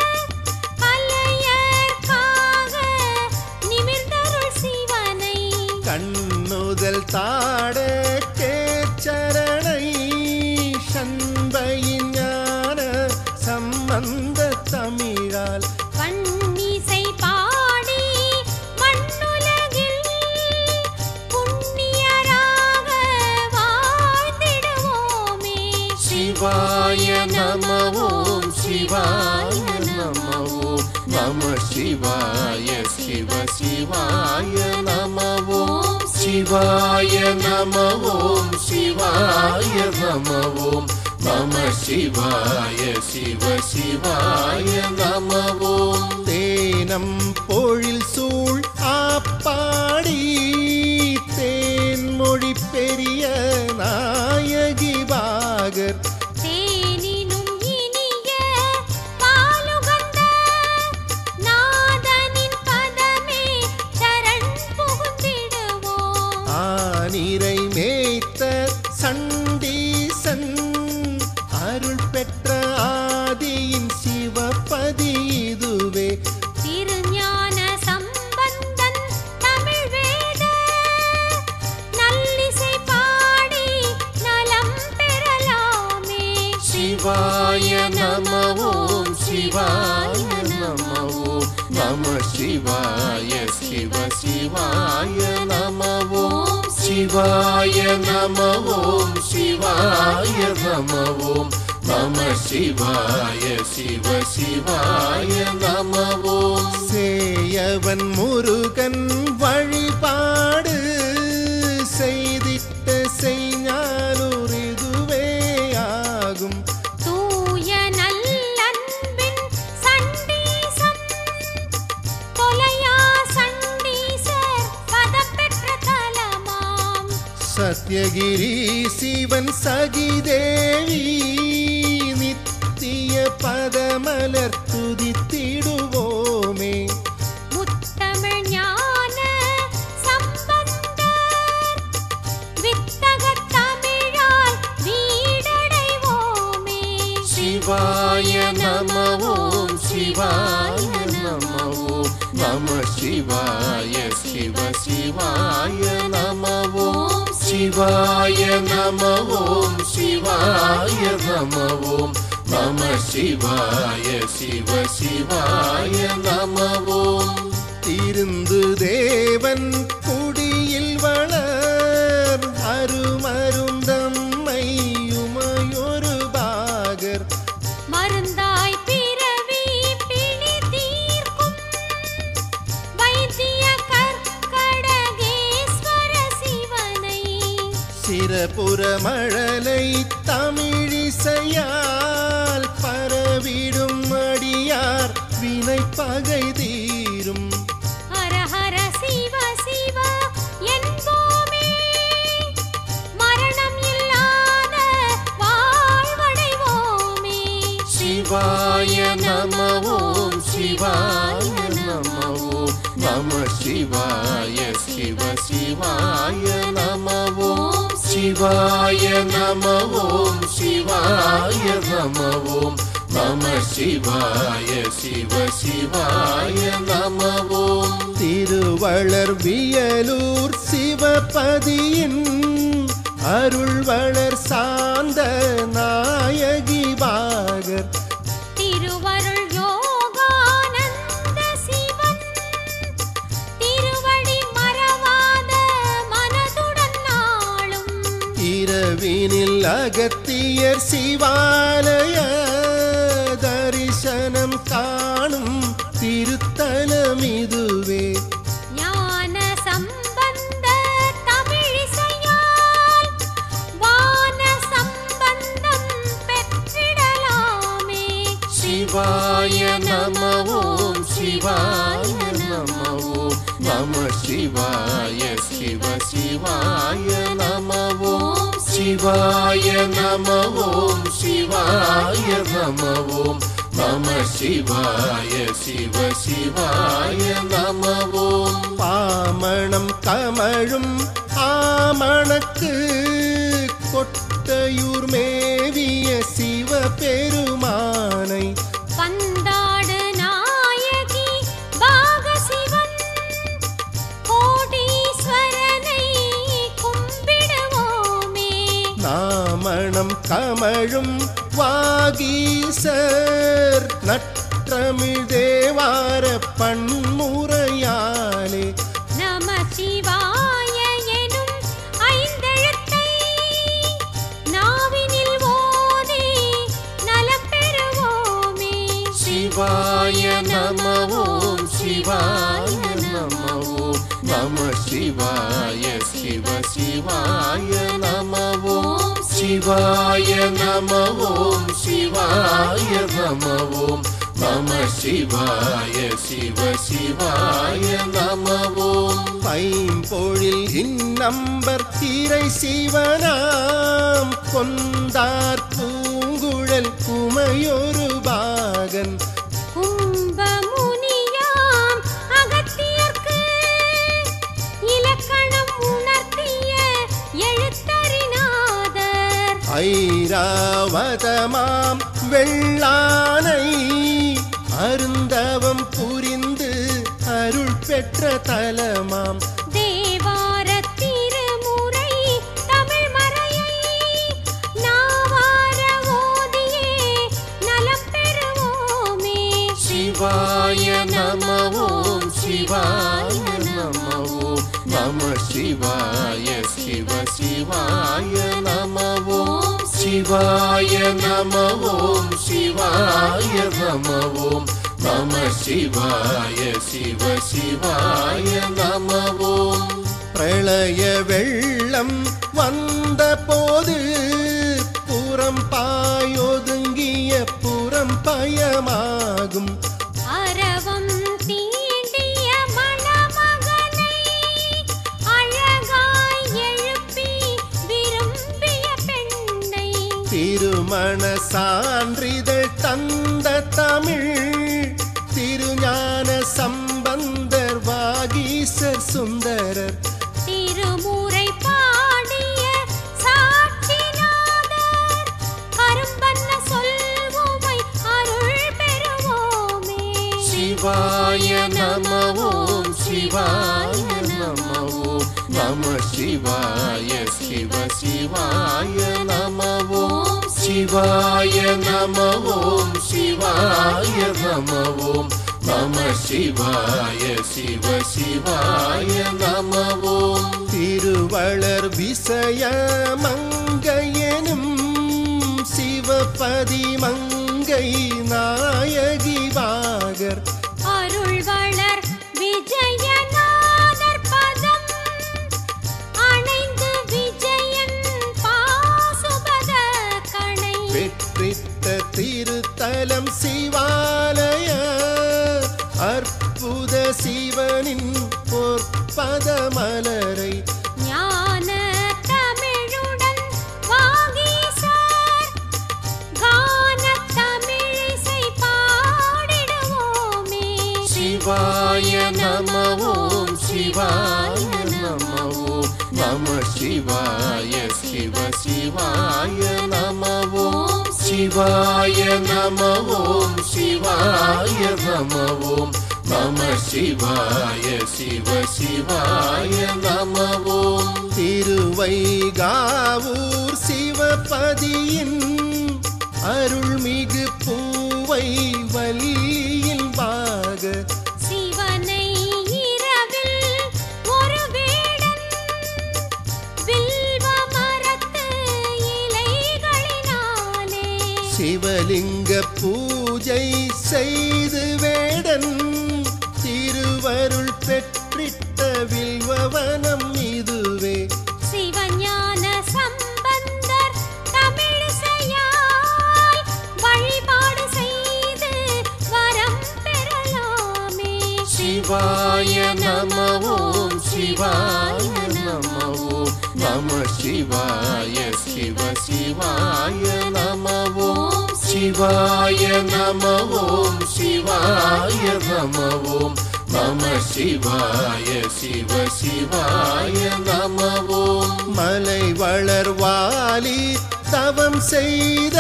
S3: கலையர்க்காக நிமிர்ந்தருள் சிவனை
S2: கண்ணுதல் தாட கேச்சரணை சண்பையின் ஞான சம்பந்த தமிழால்
S3: பன்னிசை பாடி மண்ணுலகில் புண்ணியராக வாழ்ந்திடுவோமே
S1: சிவாய நம ஓம் சிவாய நம ஓம் நம சிவாய சிவ சிவாய நம ஓம் சிவாய நம ஓம் சிவாய நம ஓம் நம சிவாய சிவ சிவாய நம ஓம்
S2: தேனம் பொழில் சூழ் ஆப்பாடி தேன்மொழி பெரிய நாயகி பாகர்
S3: தேனினும் இனிய பாலுகந்த நாதனின் பதமே சரண் புகுந்திடுவோம்
S2: ஆனிரை மேய்த்த சண்டீசன் அருள் பெற்ற ஆதியின் சிவபதி இதுவே
S3: திருஞான சம்பந்தன் தமிழ் வேத நல்லிசை பாடி நலம் பெறலாமே
S1: சிவாய நம ஓம் சிவாய நம ஓம் நம சிவாய சிவ சிவாய நம ஓம் சிவாய நம ஓம் சிவாய நம ஓம் நம சிவாய சிவ சிவாய நம ஓம்
S2: சேயவன் முருகன் வழிபாடு செய்திட்ட செய்ஞானூர் இதுவே ஆகும்
S3: தூய நல்லன்பின் சண்டீசம் தொலையா சண்டீசர் பதப்பெற்ற தலமாம்
S2: சத்யகிரி சிவன் சகிதேவி நித்திய பதமலர் துதித்திடுவோமே
S3: முத்தமிழ் ஞான சம்பந்தர் வித்தகத் தமிழால் வீடடைவோமே
S1: சிவாய நம ஓம் சிவாய நம ஓம் நம சிவாய சிவ சிவாய நம ஓம் சிவாய நம ஓம் சிவாய நம ஓம் நம சிவாய சிவ சிவாய நம ஓம்
S2: இருந்து தேவன் குடியில் வளர் அருமருந்தம்மை உமையொரு பாகர்
S3: மருந்தாய் பிறவி பிணி தீர்க்கும் வைத்திய கற்கடகேஸ்வர சிவனை
S2: சிறபுற மழலை தமிழிசையால் பரவிடும் அடியார் வினை பகை தீரும்
S3: ஹர ஹர சிவ சிவ என்போமே மரணம் இல்லாத வாழ்வடைவோமே
S1: சிவாய நம ஓம் சிவாய நம ஓம் நம சிவாய சிவ சிவாய நம ஓம் சிவாய நம ஓம் சிவாய நம ஓம் நம சிவாய சிவ சிவாய நம ஓம்
S2: திருவளர் வியலூர் சிவபதியின் அருள் வளர் சார்ந்த நாயகி பாகர்
S3: திருவருள் யோகானந்த சிவன் திருவடி மறவாத மனதுடன் நாளும்
S2: இரவினில் அகத்தியர் சிவாலய தரிசனம் காணும் திருத்தலம் இதுவே
S3: ஞான சம்பந்த தமிழிசையால் வான சம்பந்தம் பெற்றிடலாமே
S1: சிவாய நம ஓம் சிவாய நம ஓம் நம சிவாய சிவ சிவாய நம ஓம் சிவாய நம ஓம் சிவாய நம ஓம் நம சிவாய சிவ சிவாய நம ஓம்
S2: பாமணம் கமழும் ஆமணக்கு கொட்டையூர் மேவிய சிவபெருமானை
S3: பந்தாடு நாயகி பாகசிவன் கோடீஸ்வரனை கும்பிடுவோமே
S2: நாமணம் கமழும் வாகீசர் நற்றமிழ் தேவார பன்முறையாலே
S3: நம சிவாய எனும் ஐந்தெழுத்தை நாவினில் ஓதி
S1: சிவாய நம ஓம் சிவாய நம ஓம் நம சிவாய சிவ சிவாய நம ஓம் சிவாய நம ஓம் சிவாய நம ஓம் நம சிவாய சிவ சிவாய நம ஓம்
S2: பைம்பொழில் இந்நம்பர் தீரை சிவனாம் கொந்தார் பூங்குழல் குமையொரு பாகன்
S3: கும்பமுனியாம் அகத்தியர்க்கு இலக்கணம் உணர்த்திய எழுத்தறிநாதர்
S2: ஐராவதமாம் வெள்ளானை அருந்தவம் புரிந்து அருள் பெற்ற தலமாம்
S3: தேவார திருமுறை தமிழ் மறையை நாவார ஓதியே நலம் பெறுவோமே
S1: சிவாய நம ஓம் சிவாய நம ஓம் நம சிவாய சிவ சிவாய நம ஓம் சிவாய நம ஓம் சிவாய நம ஓம் நம சிவாய சிவ சிவாய நம ஓம்
S2: பிரளய வெள்ளம் வந்த போது புறம் பாயொதுங்கிய புறம் பயமாகும்
S3: அரவம் தீண்டிய மணமகனை அழகாய் எழுப்பி விரும்பிய பெண்ணை
S2: திருமண சான்றிதழ் தந்த தமிழ் திருஞான சம்பந்தர் வாகீசர் சுந்தரர்
S3: திருமுறை பாடிய சாட்சிநாதர் கரும்பன்ன சொல்வோமை அருள் பெறுவோமே
S1: சிவாய நம ஓம் சிவாய நம ஓம் நம சிவாய சிவ சிவாய நம ஓம் சிவாய நம ஓம் சிவாய நம ஓம் நம சிவாய சிவ சிவாய நம ஓம்
S2: திருவளர் விசய மங்கையனும் சிவபதி மங்கை நாயகி பாகர்
S3: அருள் வளர் விஜயநாதர் பதம் அணைந்து விஜயன் பாசுபத கணை
S2: வெற்றித்த திருத்தலம் சிவாலய அற்புத சிவனின் பொற்பத மலரை
S3: ஞான தமிழுடன் வாகீசர் கான தமிழிசை பாடிடுவோமே
S1: சிவாய நம ஓம் சிவாய நம ஓம் நம சிவாய சிவ சிவாய நம ஓம் சிவாய நம ஓம் சிவாய நம ஓம் நம சிவாய சிவ சிவாய நம ஓம்
S2: திருவைகாவூர் சிவபதியின் அருள்மிகு பூவை வல்லியின் பாக
S3: சிவனை இரவில் ஒரு வேடன் வில்வ மரத்து இலைகளினாலே
S2: சிவலிங்க பூஜை செய்து வேடன் திருவருள் பெற்றிட்ட வில்வவனம் இதுவே
S3: சிவஞான சம்பந்தர் தமிழிசையால் வழிபாடு செய்து வரம் பெறலாமே
S1: சிவாய நம ஓம் சிவாய நம ஓம் நம சிவாய சிவ சிவாய நம ஓம் சிவாய நம ஓம் சிவாய நம ஓம் நம சிவாய சிவ சிவாய நம ஓம்
S2: மலை வளர்வாலி தவம் செய்த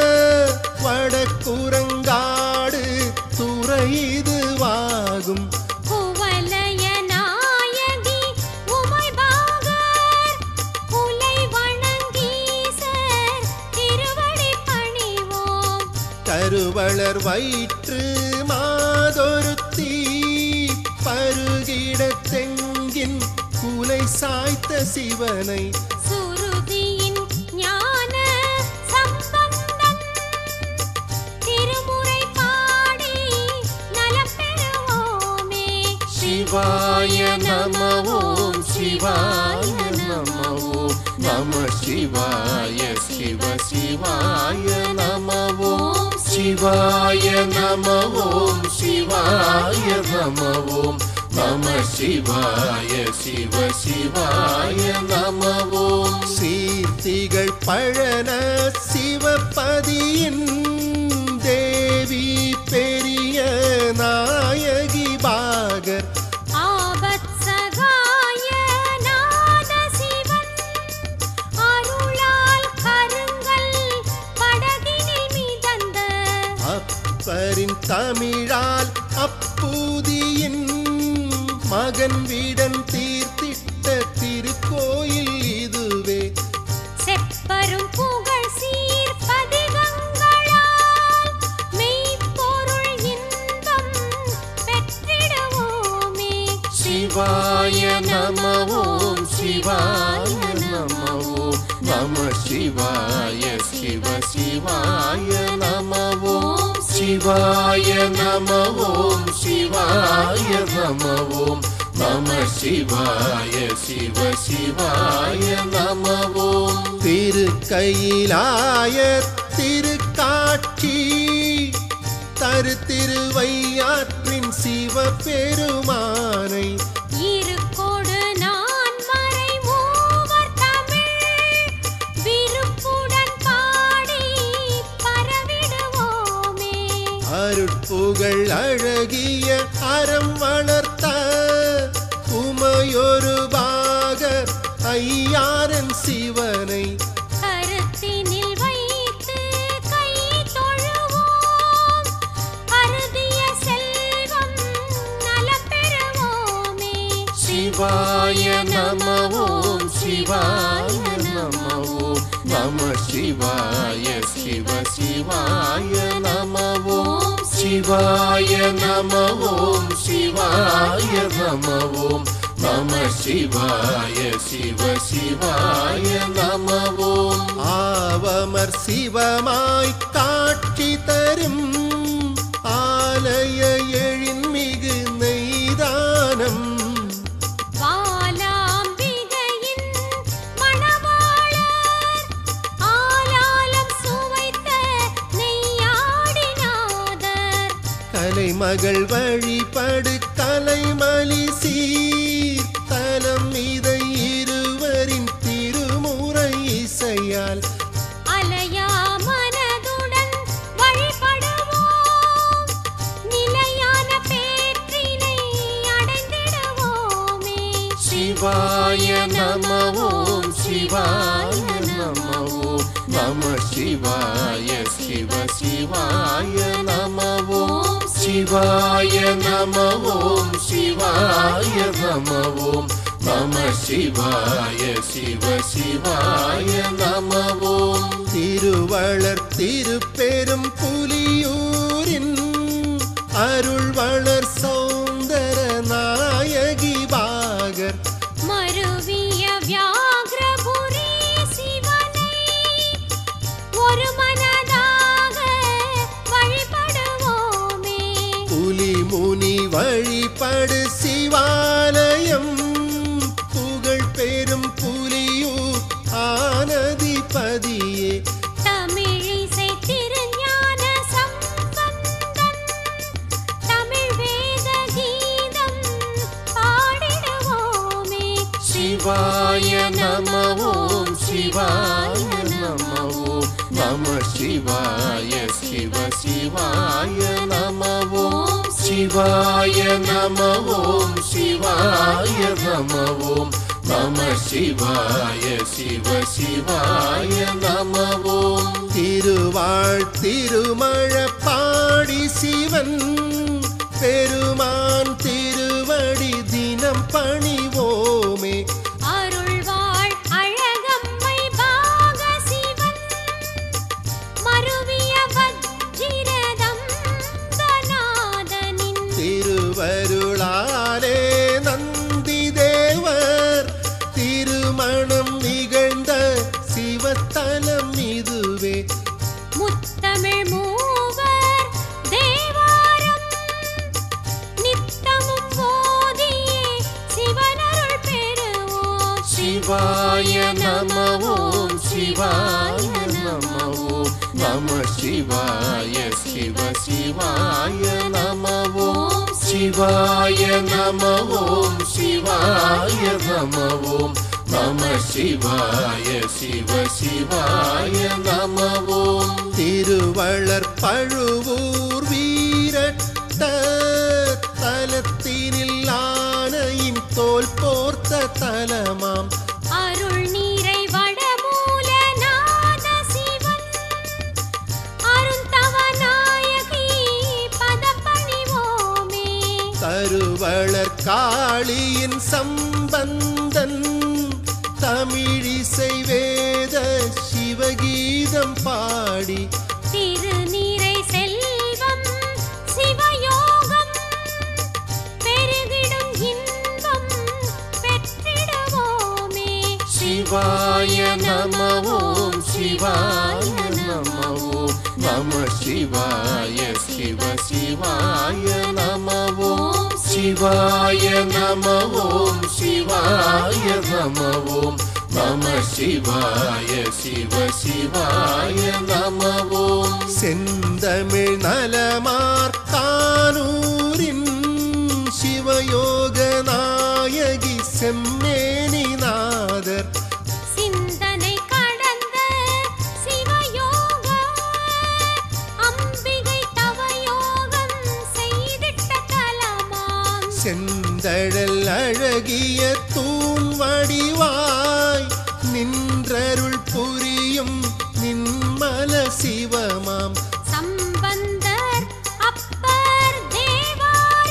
S2: வடக்குரங்காடு துறை இதுவாகும்
S3: குவலய நாயகி உமைபாகர் குலை வணங்கீசர் திருவடி பணிவோம்
S2: கருவளர் வயிற்று மாதொருத்தி பருகிட தெங்கின் குலை சாய்த்த சிவனை
S3: சுருதியின் ஞான சம்பந்தன் திருமுறை பாடி
S1: சிவாய நம ஓம் சிவாய நம ஓம் நம சிவாய சிவ சிவாய நம ஓம் சிவாய நம ஓம் சிவாய நம ஓம் நம சிவாய சிவ சிவாய நம ஓம்
S2: சீர்த்திகள் பழன சிவபதியின் தேவி பெரிய நாயகி பாகர்
S3: ஆபத் சகாய நாத சிவன் அருளால் கருங்கல் படகினில் மிதந்த
S2: அப்பரின் தமிழால் அப்பூதியின் மகன் வீடன் தீர்த்திட்ட திருக்கோயில் இதுவே
S3: செப்பரும் புகழ் சீர் பதிகங்களால் மெய்ப்பொருள் இன்பம் பெற்றிடுவோமே
S1: சிவாய நம ஓம் சிவாய நம ஓம் நம சிவாய சிவ சிவாய நம ஓம் சிவாய நம ஓம் சிவாய நம ஓம் நம சிவாய சிவ சிவாய நம ஓம்
S2: திருக்கையிலாய திருக்காட்சி தரு திருவையாற்றின் சிவபெருமானை
S3: இருக்கொடு நான் மறை மூவர் தமிழ் விருப்புடன் பாடி பரவிடுவோமே
S2: அருட்புகழ் அழகிய அறம் வளர்த்த உமையொரு பாகர் ஐயாரன் சிவனை
S3: கருத்தினில் வைத்து கை தொழுவோம் அருதிய செல்வம் நலம் பெறுவோமே
S1: சிவாய நம ஓம் சிவாய நம ஓம் நம சிவாய சிவ சிவாய நம ஓம் சிவாய நம ஓம் சிவாய நம ஓம் நம சிவாய சிவ சிவாய நம ஓம்
S2: ஆவமர் சிவமாய் காட்சி தரும் ஆலய எழின்மிகு நெய்தானம்
S3: வாலாம்பிகையின் மணவாளர் ஆலாலம் சுவைத்த நெய்யாடிநாதர்
S2: கலைமகள் வழிபடு கலைமலி சீர் தலம் இதை இருவரின் திருமுறை இசையால்
S3: அலையா மனதுடன் வழிபடுவோம் நிலையான பேற்றினை அடைந்திடுவோமே
S1: சிவாய நம ஓம் சிவாய நம ஓம் நம சிவாய சிவ சிவாய நம ஓம் சிவாய நம ஓம் சிவாய நம ஓம் நம சிவாய சிவ சிவாய நம ஓம்
S2: திருவளர் திருப்பெரும் புலியூரின் அருள் வளர் சௌந்தர நாயகி பாகர்
S3: மருவிய வியாக்ரபுரி சிவனை ஒரு மனதாக வழிபடுவோமே
S2: புலி முனி வழிபடு சிவாலயம் புகழ் பெரும் புலியூர் ஆனதிபதியே
S3: தமிழிசை திருஞான சம்பந்தன் தமிழ் வேத கீதம் பாடிடுவோமே
S1: சிவாய நம ஓம் சிவாய நம ஓம் நம சிவாய சிவ சிவாய நம ஓம் சிவாய நம ஓம் சிவாய நம ஓம் நம சிவாய சிவ சிவாய நம ஓம்
S2: திருவாழ் திருமழ பாடி சிவன் பெருமான் திருவடி தினம் பணிவோமே
S3: அருள்வாள் அழகம்மை பாக சிவன் மருவிய வஜ்ஜிரதம் தநாதனின்
S2: திருவருளாலே நந்தி தேவர் திருமணம் நிகழ்ந்த சிவத்தலம் இதுவே
S3: முத்தமிழ் மூவர் தேவாரம்
S1: நம சிவாய சிவ சிவாய நம ஓம் சிவாய நம ஓம் சிவாய நம ஓம் நம சிவாய சிவ சிவாய நம ஓம்
S2: திருவளர் பழுவூர் வீரட்ட தலத்தினில் ஆனையின் தோல் போர்த்த தலமாம்
S3: அருள் நீரை வடமூல நாத சிவன் அருந்தவ நாயகி பதப்பணிவோமே
S2: தருவளர் காளியின் சம்பந்தன் தமிழிசை வேத சிவகீதம் பாடி
S3: திருநீரை செல்வம் சிவயோகம் பெருகிடும் இன்பம் பெற்றிடுவோமே
S1: சிவாய நம ஓம் சிவாய நம ஓம் நம சிவாய சிவ சிவாய நம ஓம் சிவாய நம ஓம் சிவாய நம ஓம் நம சிவாய சிவ சிவாய நம ஓம்
S2: செந்தமிழ் நலமார்கானூரின் சிவயோக நாயகி செம்மேனி நாதர்
S3: சிந்தனை கடந்த சிவயோக அம்பிகை தவயோகம் செய்திட்ட தலமாம்
S2: செந்தழல் அழகிய தூண் வடிவாய் நின்றருள் புரியும் நின்மல சிவமாம்
S3: சம்பந்தர் அப்பர் தேவார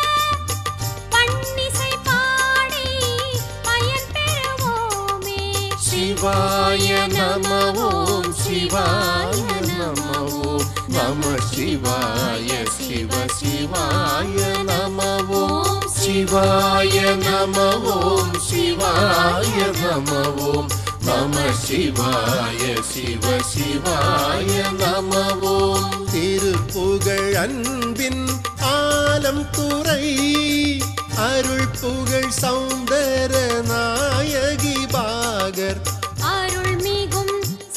S3: பன்னிசை பாடி பயன் பெறுவோமே
S1: சிவாய நம ஓம் சிவாய நம ஓம் நம சிவாய சிவ சிவாய நம ஓம் சிவாய நம ஓம் சிவாய நம ஓம் நம சிவாய சிவ சிவாய நம ஓம்
S2: திருப்புகழ் அன்பின் ஆலம் துறை அருள் புகழ் சௌந்தர நாயகி பாகர்
S3: அருள் மிகும்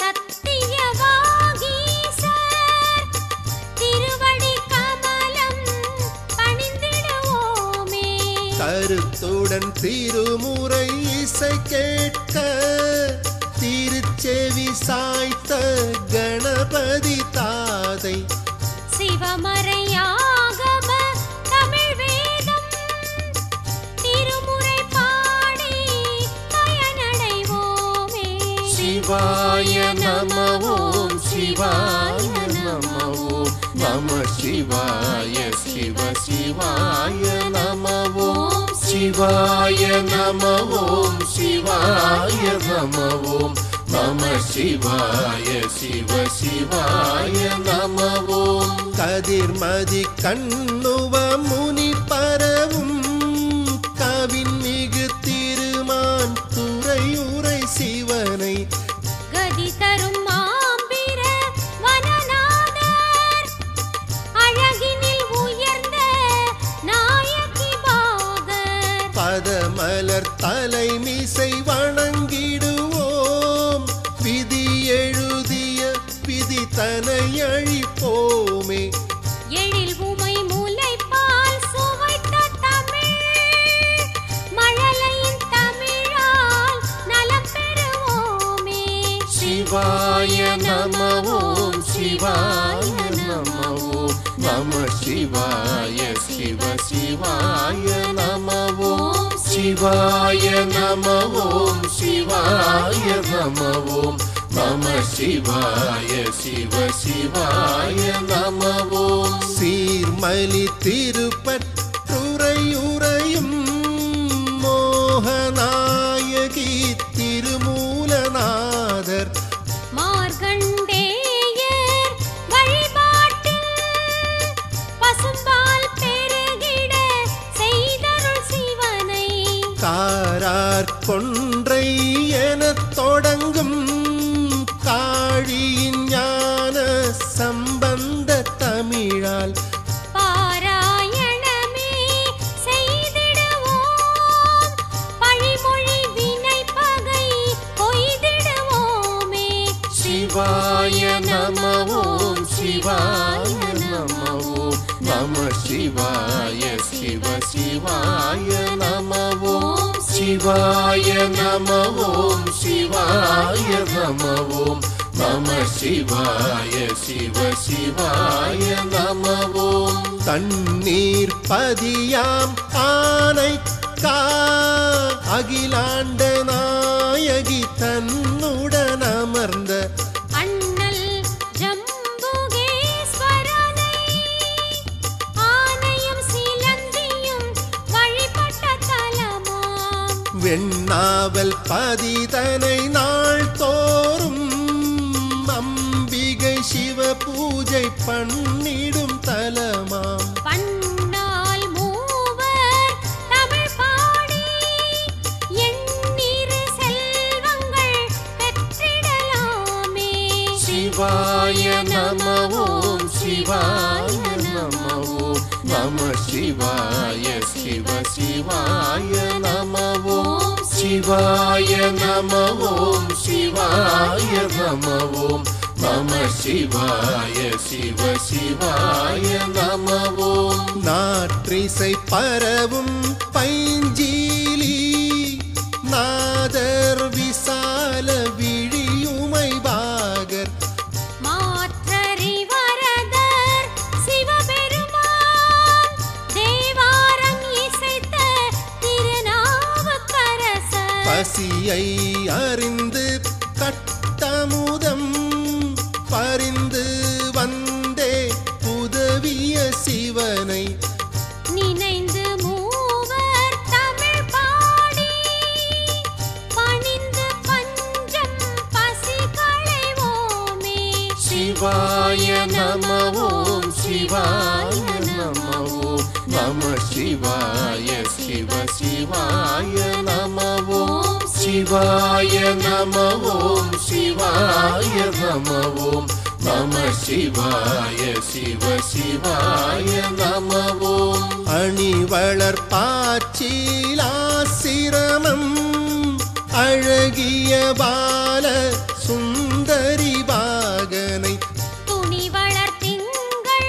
S3: சத்தியவாகீசர் திருவடி கமலம் பணிந்திடுவோமே
S2: கருத்துடன் திருமுறை இசை கேட்க திருச்செவி சாய்த்த கணபதி தாதை
S3: சிவமறையாகம தமிழ் வேதம் திருமுறை பாடி பயனடைவோமே
S1: சிவாய நம ஓம் சிவாய நம ஓம் நம சிவாய சிவ சிவாய நம ஓம் சிவாய நம ஓம் சிவாய நம ஓம் நம சிவாய சிவ சிவாய நம ஓம்
S2: கதிர்மதி கண்ணுவ முனி பரவும் கவின் மிகு திருமான் துறையுரை சிவனை
S3: கதி தரும் மாம்பிர வனநாதர் அழகினில் உயர்ந்த நாயகி பாகர்
S2: பதமலர் தலைமிசை வணங்கிடுவோம் விதி எழுதிய விதி தனை அழிப்போமே
S3: எழில் உமை முலைப்பால் சுவைத்த தமிழ் மழலையின் தமிழால் நலம் பெறுவோமே
S1: சிவாய நம ஓம் சிவாய நம ஓம் நம சிவாய சிவ சிவாய நம ஓம் சிவாய நம ஓம் சிவாய நம ஓம் நம சிவாய சிவ சிவாய நம ஓம்
S2: சீர்மலி திருப்பற்றுரையுறையும் மோகநாயகி திருமூலநாதர்
S3: மார்கண்டேயர் வழிபாட்டில் பசும்பால் பெருகிட செய்தருள் சிவனை
S2: காரார் கொன்றை எனத் தொடங்கும் காழியின் ஞான சம்பந்த தமிழால்
S3: பாராயணமே
S1: சிவாய நம ஓம் சிவாய நம ஓம் நம சிவாய சிவ சிவாய நம ஓம் சிவாய நம ஓம் சிவாய நம ஓம் நம சிவாய சிவ சிவாய நம ஓம்
S2: தண்ணீர் பதியாம் ஆனைக்கா அகிலாண்ட நாயகி தன்னுடன் அமர்ந்த
S3: அண்ணல் ஜம்புகேஸ்வரனை ஆனையும் சிலந்தியும் வழிபட்ட தலமாம்
S2: வெண்ணாவல் பதிதனை நாள் தோறும் அம்பிகை சிவ பூஜை பண்ணிடும் தலமாம்
S3: பன்னால் மூவர் தமிழ் பாடி எண்ணிரு செல்வங்கள் பெற்றிடலாமே
S1: சிவாய நம ஓம் சிவாய நம ஓம் நம சிவாய சிவ சிவாய நம ஓம் சிவாய நம ஓம் சிவாய நம ஓம் நம சிவாய சிவ சிவாய நம ஓம்
S2: நாற்றிசை பரவும் பைஞ்சீலி நாதர் விசால விழியுமை பாகர்
S3: மாற்றறிவரதர் சிவபெருமான் தேவாரம் இசைத்த திருநாவுக்கரசர்
S2: பசியை அறிந்து கட்டமுதம் பரிந்து வந்தே உதவிய சிவனை
S3: நினைந்து மூவர் தமிழ் பாடி பணிந்து பஞ்சம் பசி களைவோமே
S1: சிவாய நம ஓம் சிவாய நம ஓம் நம சிவாய சிவ சிவாய நம ஓம் சிவாய நம ஓம் சிவாய நம ஓம் நம சிவாய சிவ சிவாய நம ஓம்
S2: அணிவளர் பாச்சிலாசிரமம் அழகிய பால சுந்தரி பாகனை
S3: துணி வளர்த்திங்கள்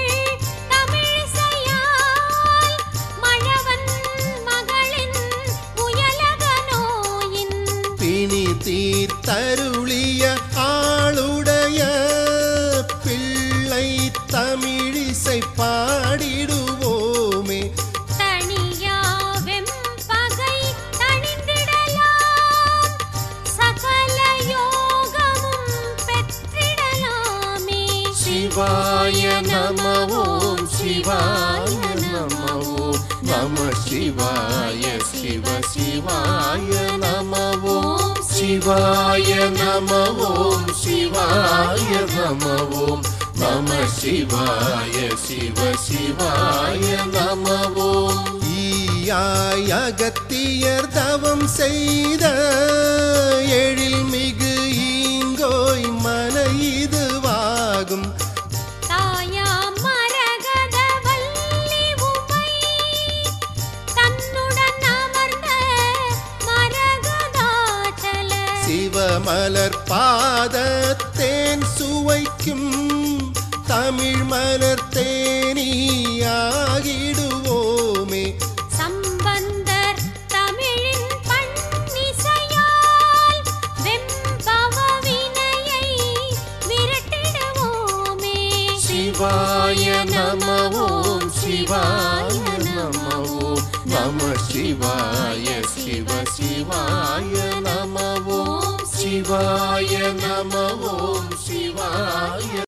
S3: தமிழிசையால் மழவன் மகளின் உயலக நோயின்
S2: பிணி தீர்த்தருளிய ஆளுடைய பிள்ளை தமிழிசை பாடிடுவோமே
S3: தனியா வெம்பகை தணிந்திடலாம் சகல யோகமும் பெற்றிடலாமே
S1: சிவாய நம ஓம் சிவாய நம ஓம் நம சிவாய சிவ சிவாய நம ஓம் சிவாய நம ஓம் சிவாய நம ஓம் நம சிவாய சிவ சிவாய நம ஓம்
S2: ஈயாய் அகத்தியர் தவம் செய்த எழில் மிகு ஈங்கோய் மலை இதுவாகும்
S3: தாயாம் மரகத வல்லி உமை தன்னுடன் அமர்ந்த மரகதாச்சல
S2: சிவமலர் பாதத்தேன் சுவைக்கும் தமிழ் மலர் தேனியாகிடுவோமே
S3: சம்பந்தர் தமிழின் பன்னிசையால் வெம்பவ வினையை விரட்டிடுவோமே
S1: சிவாய நம ஓம் சிவாய நம ஓம் நம சிவாய சிவ சிவாய நம ஓம் சிவாய நம ஓம் சிவாய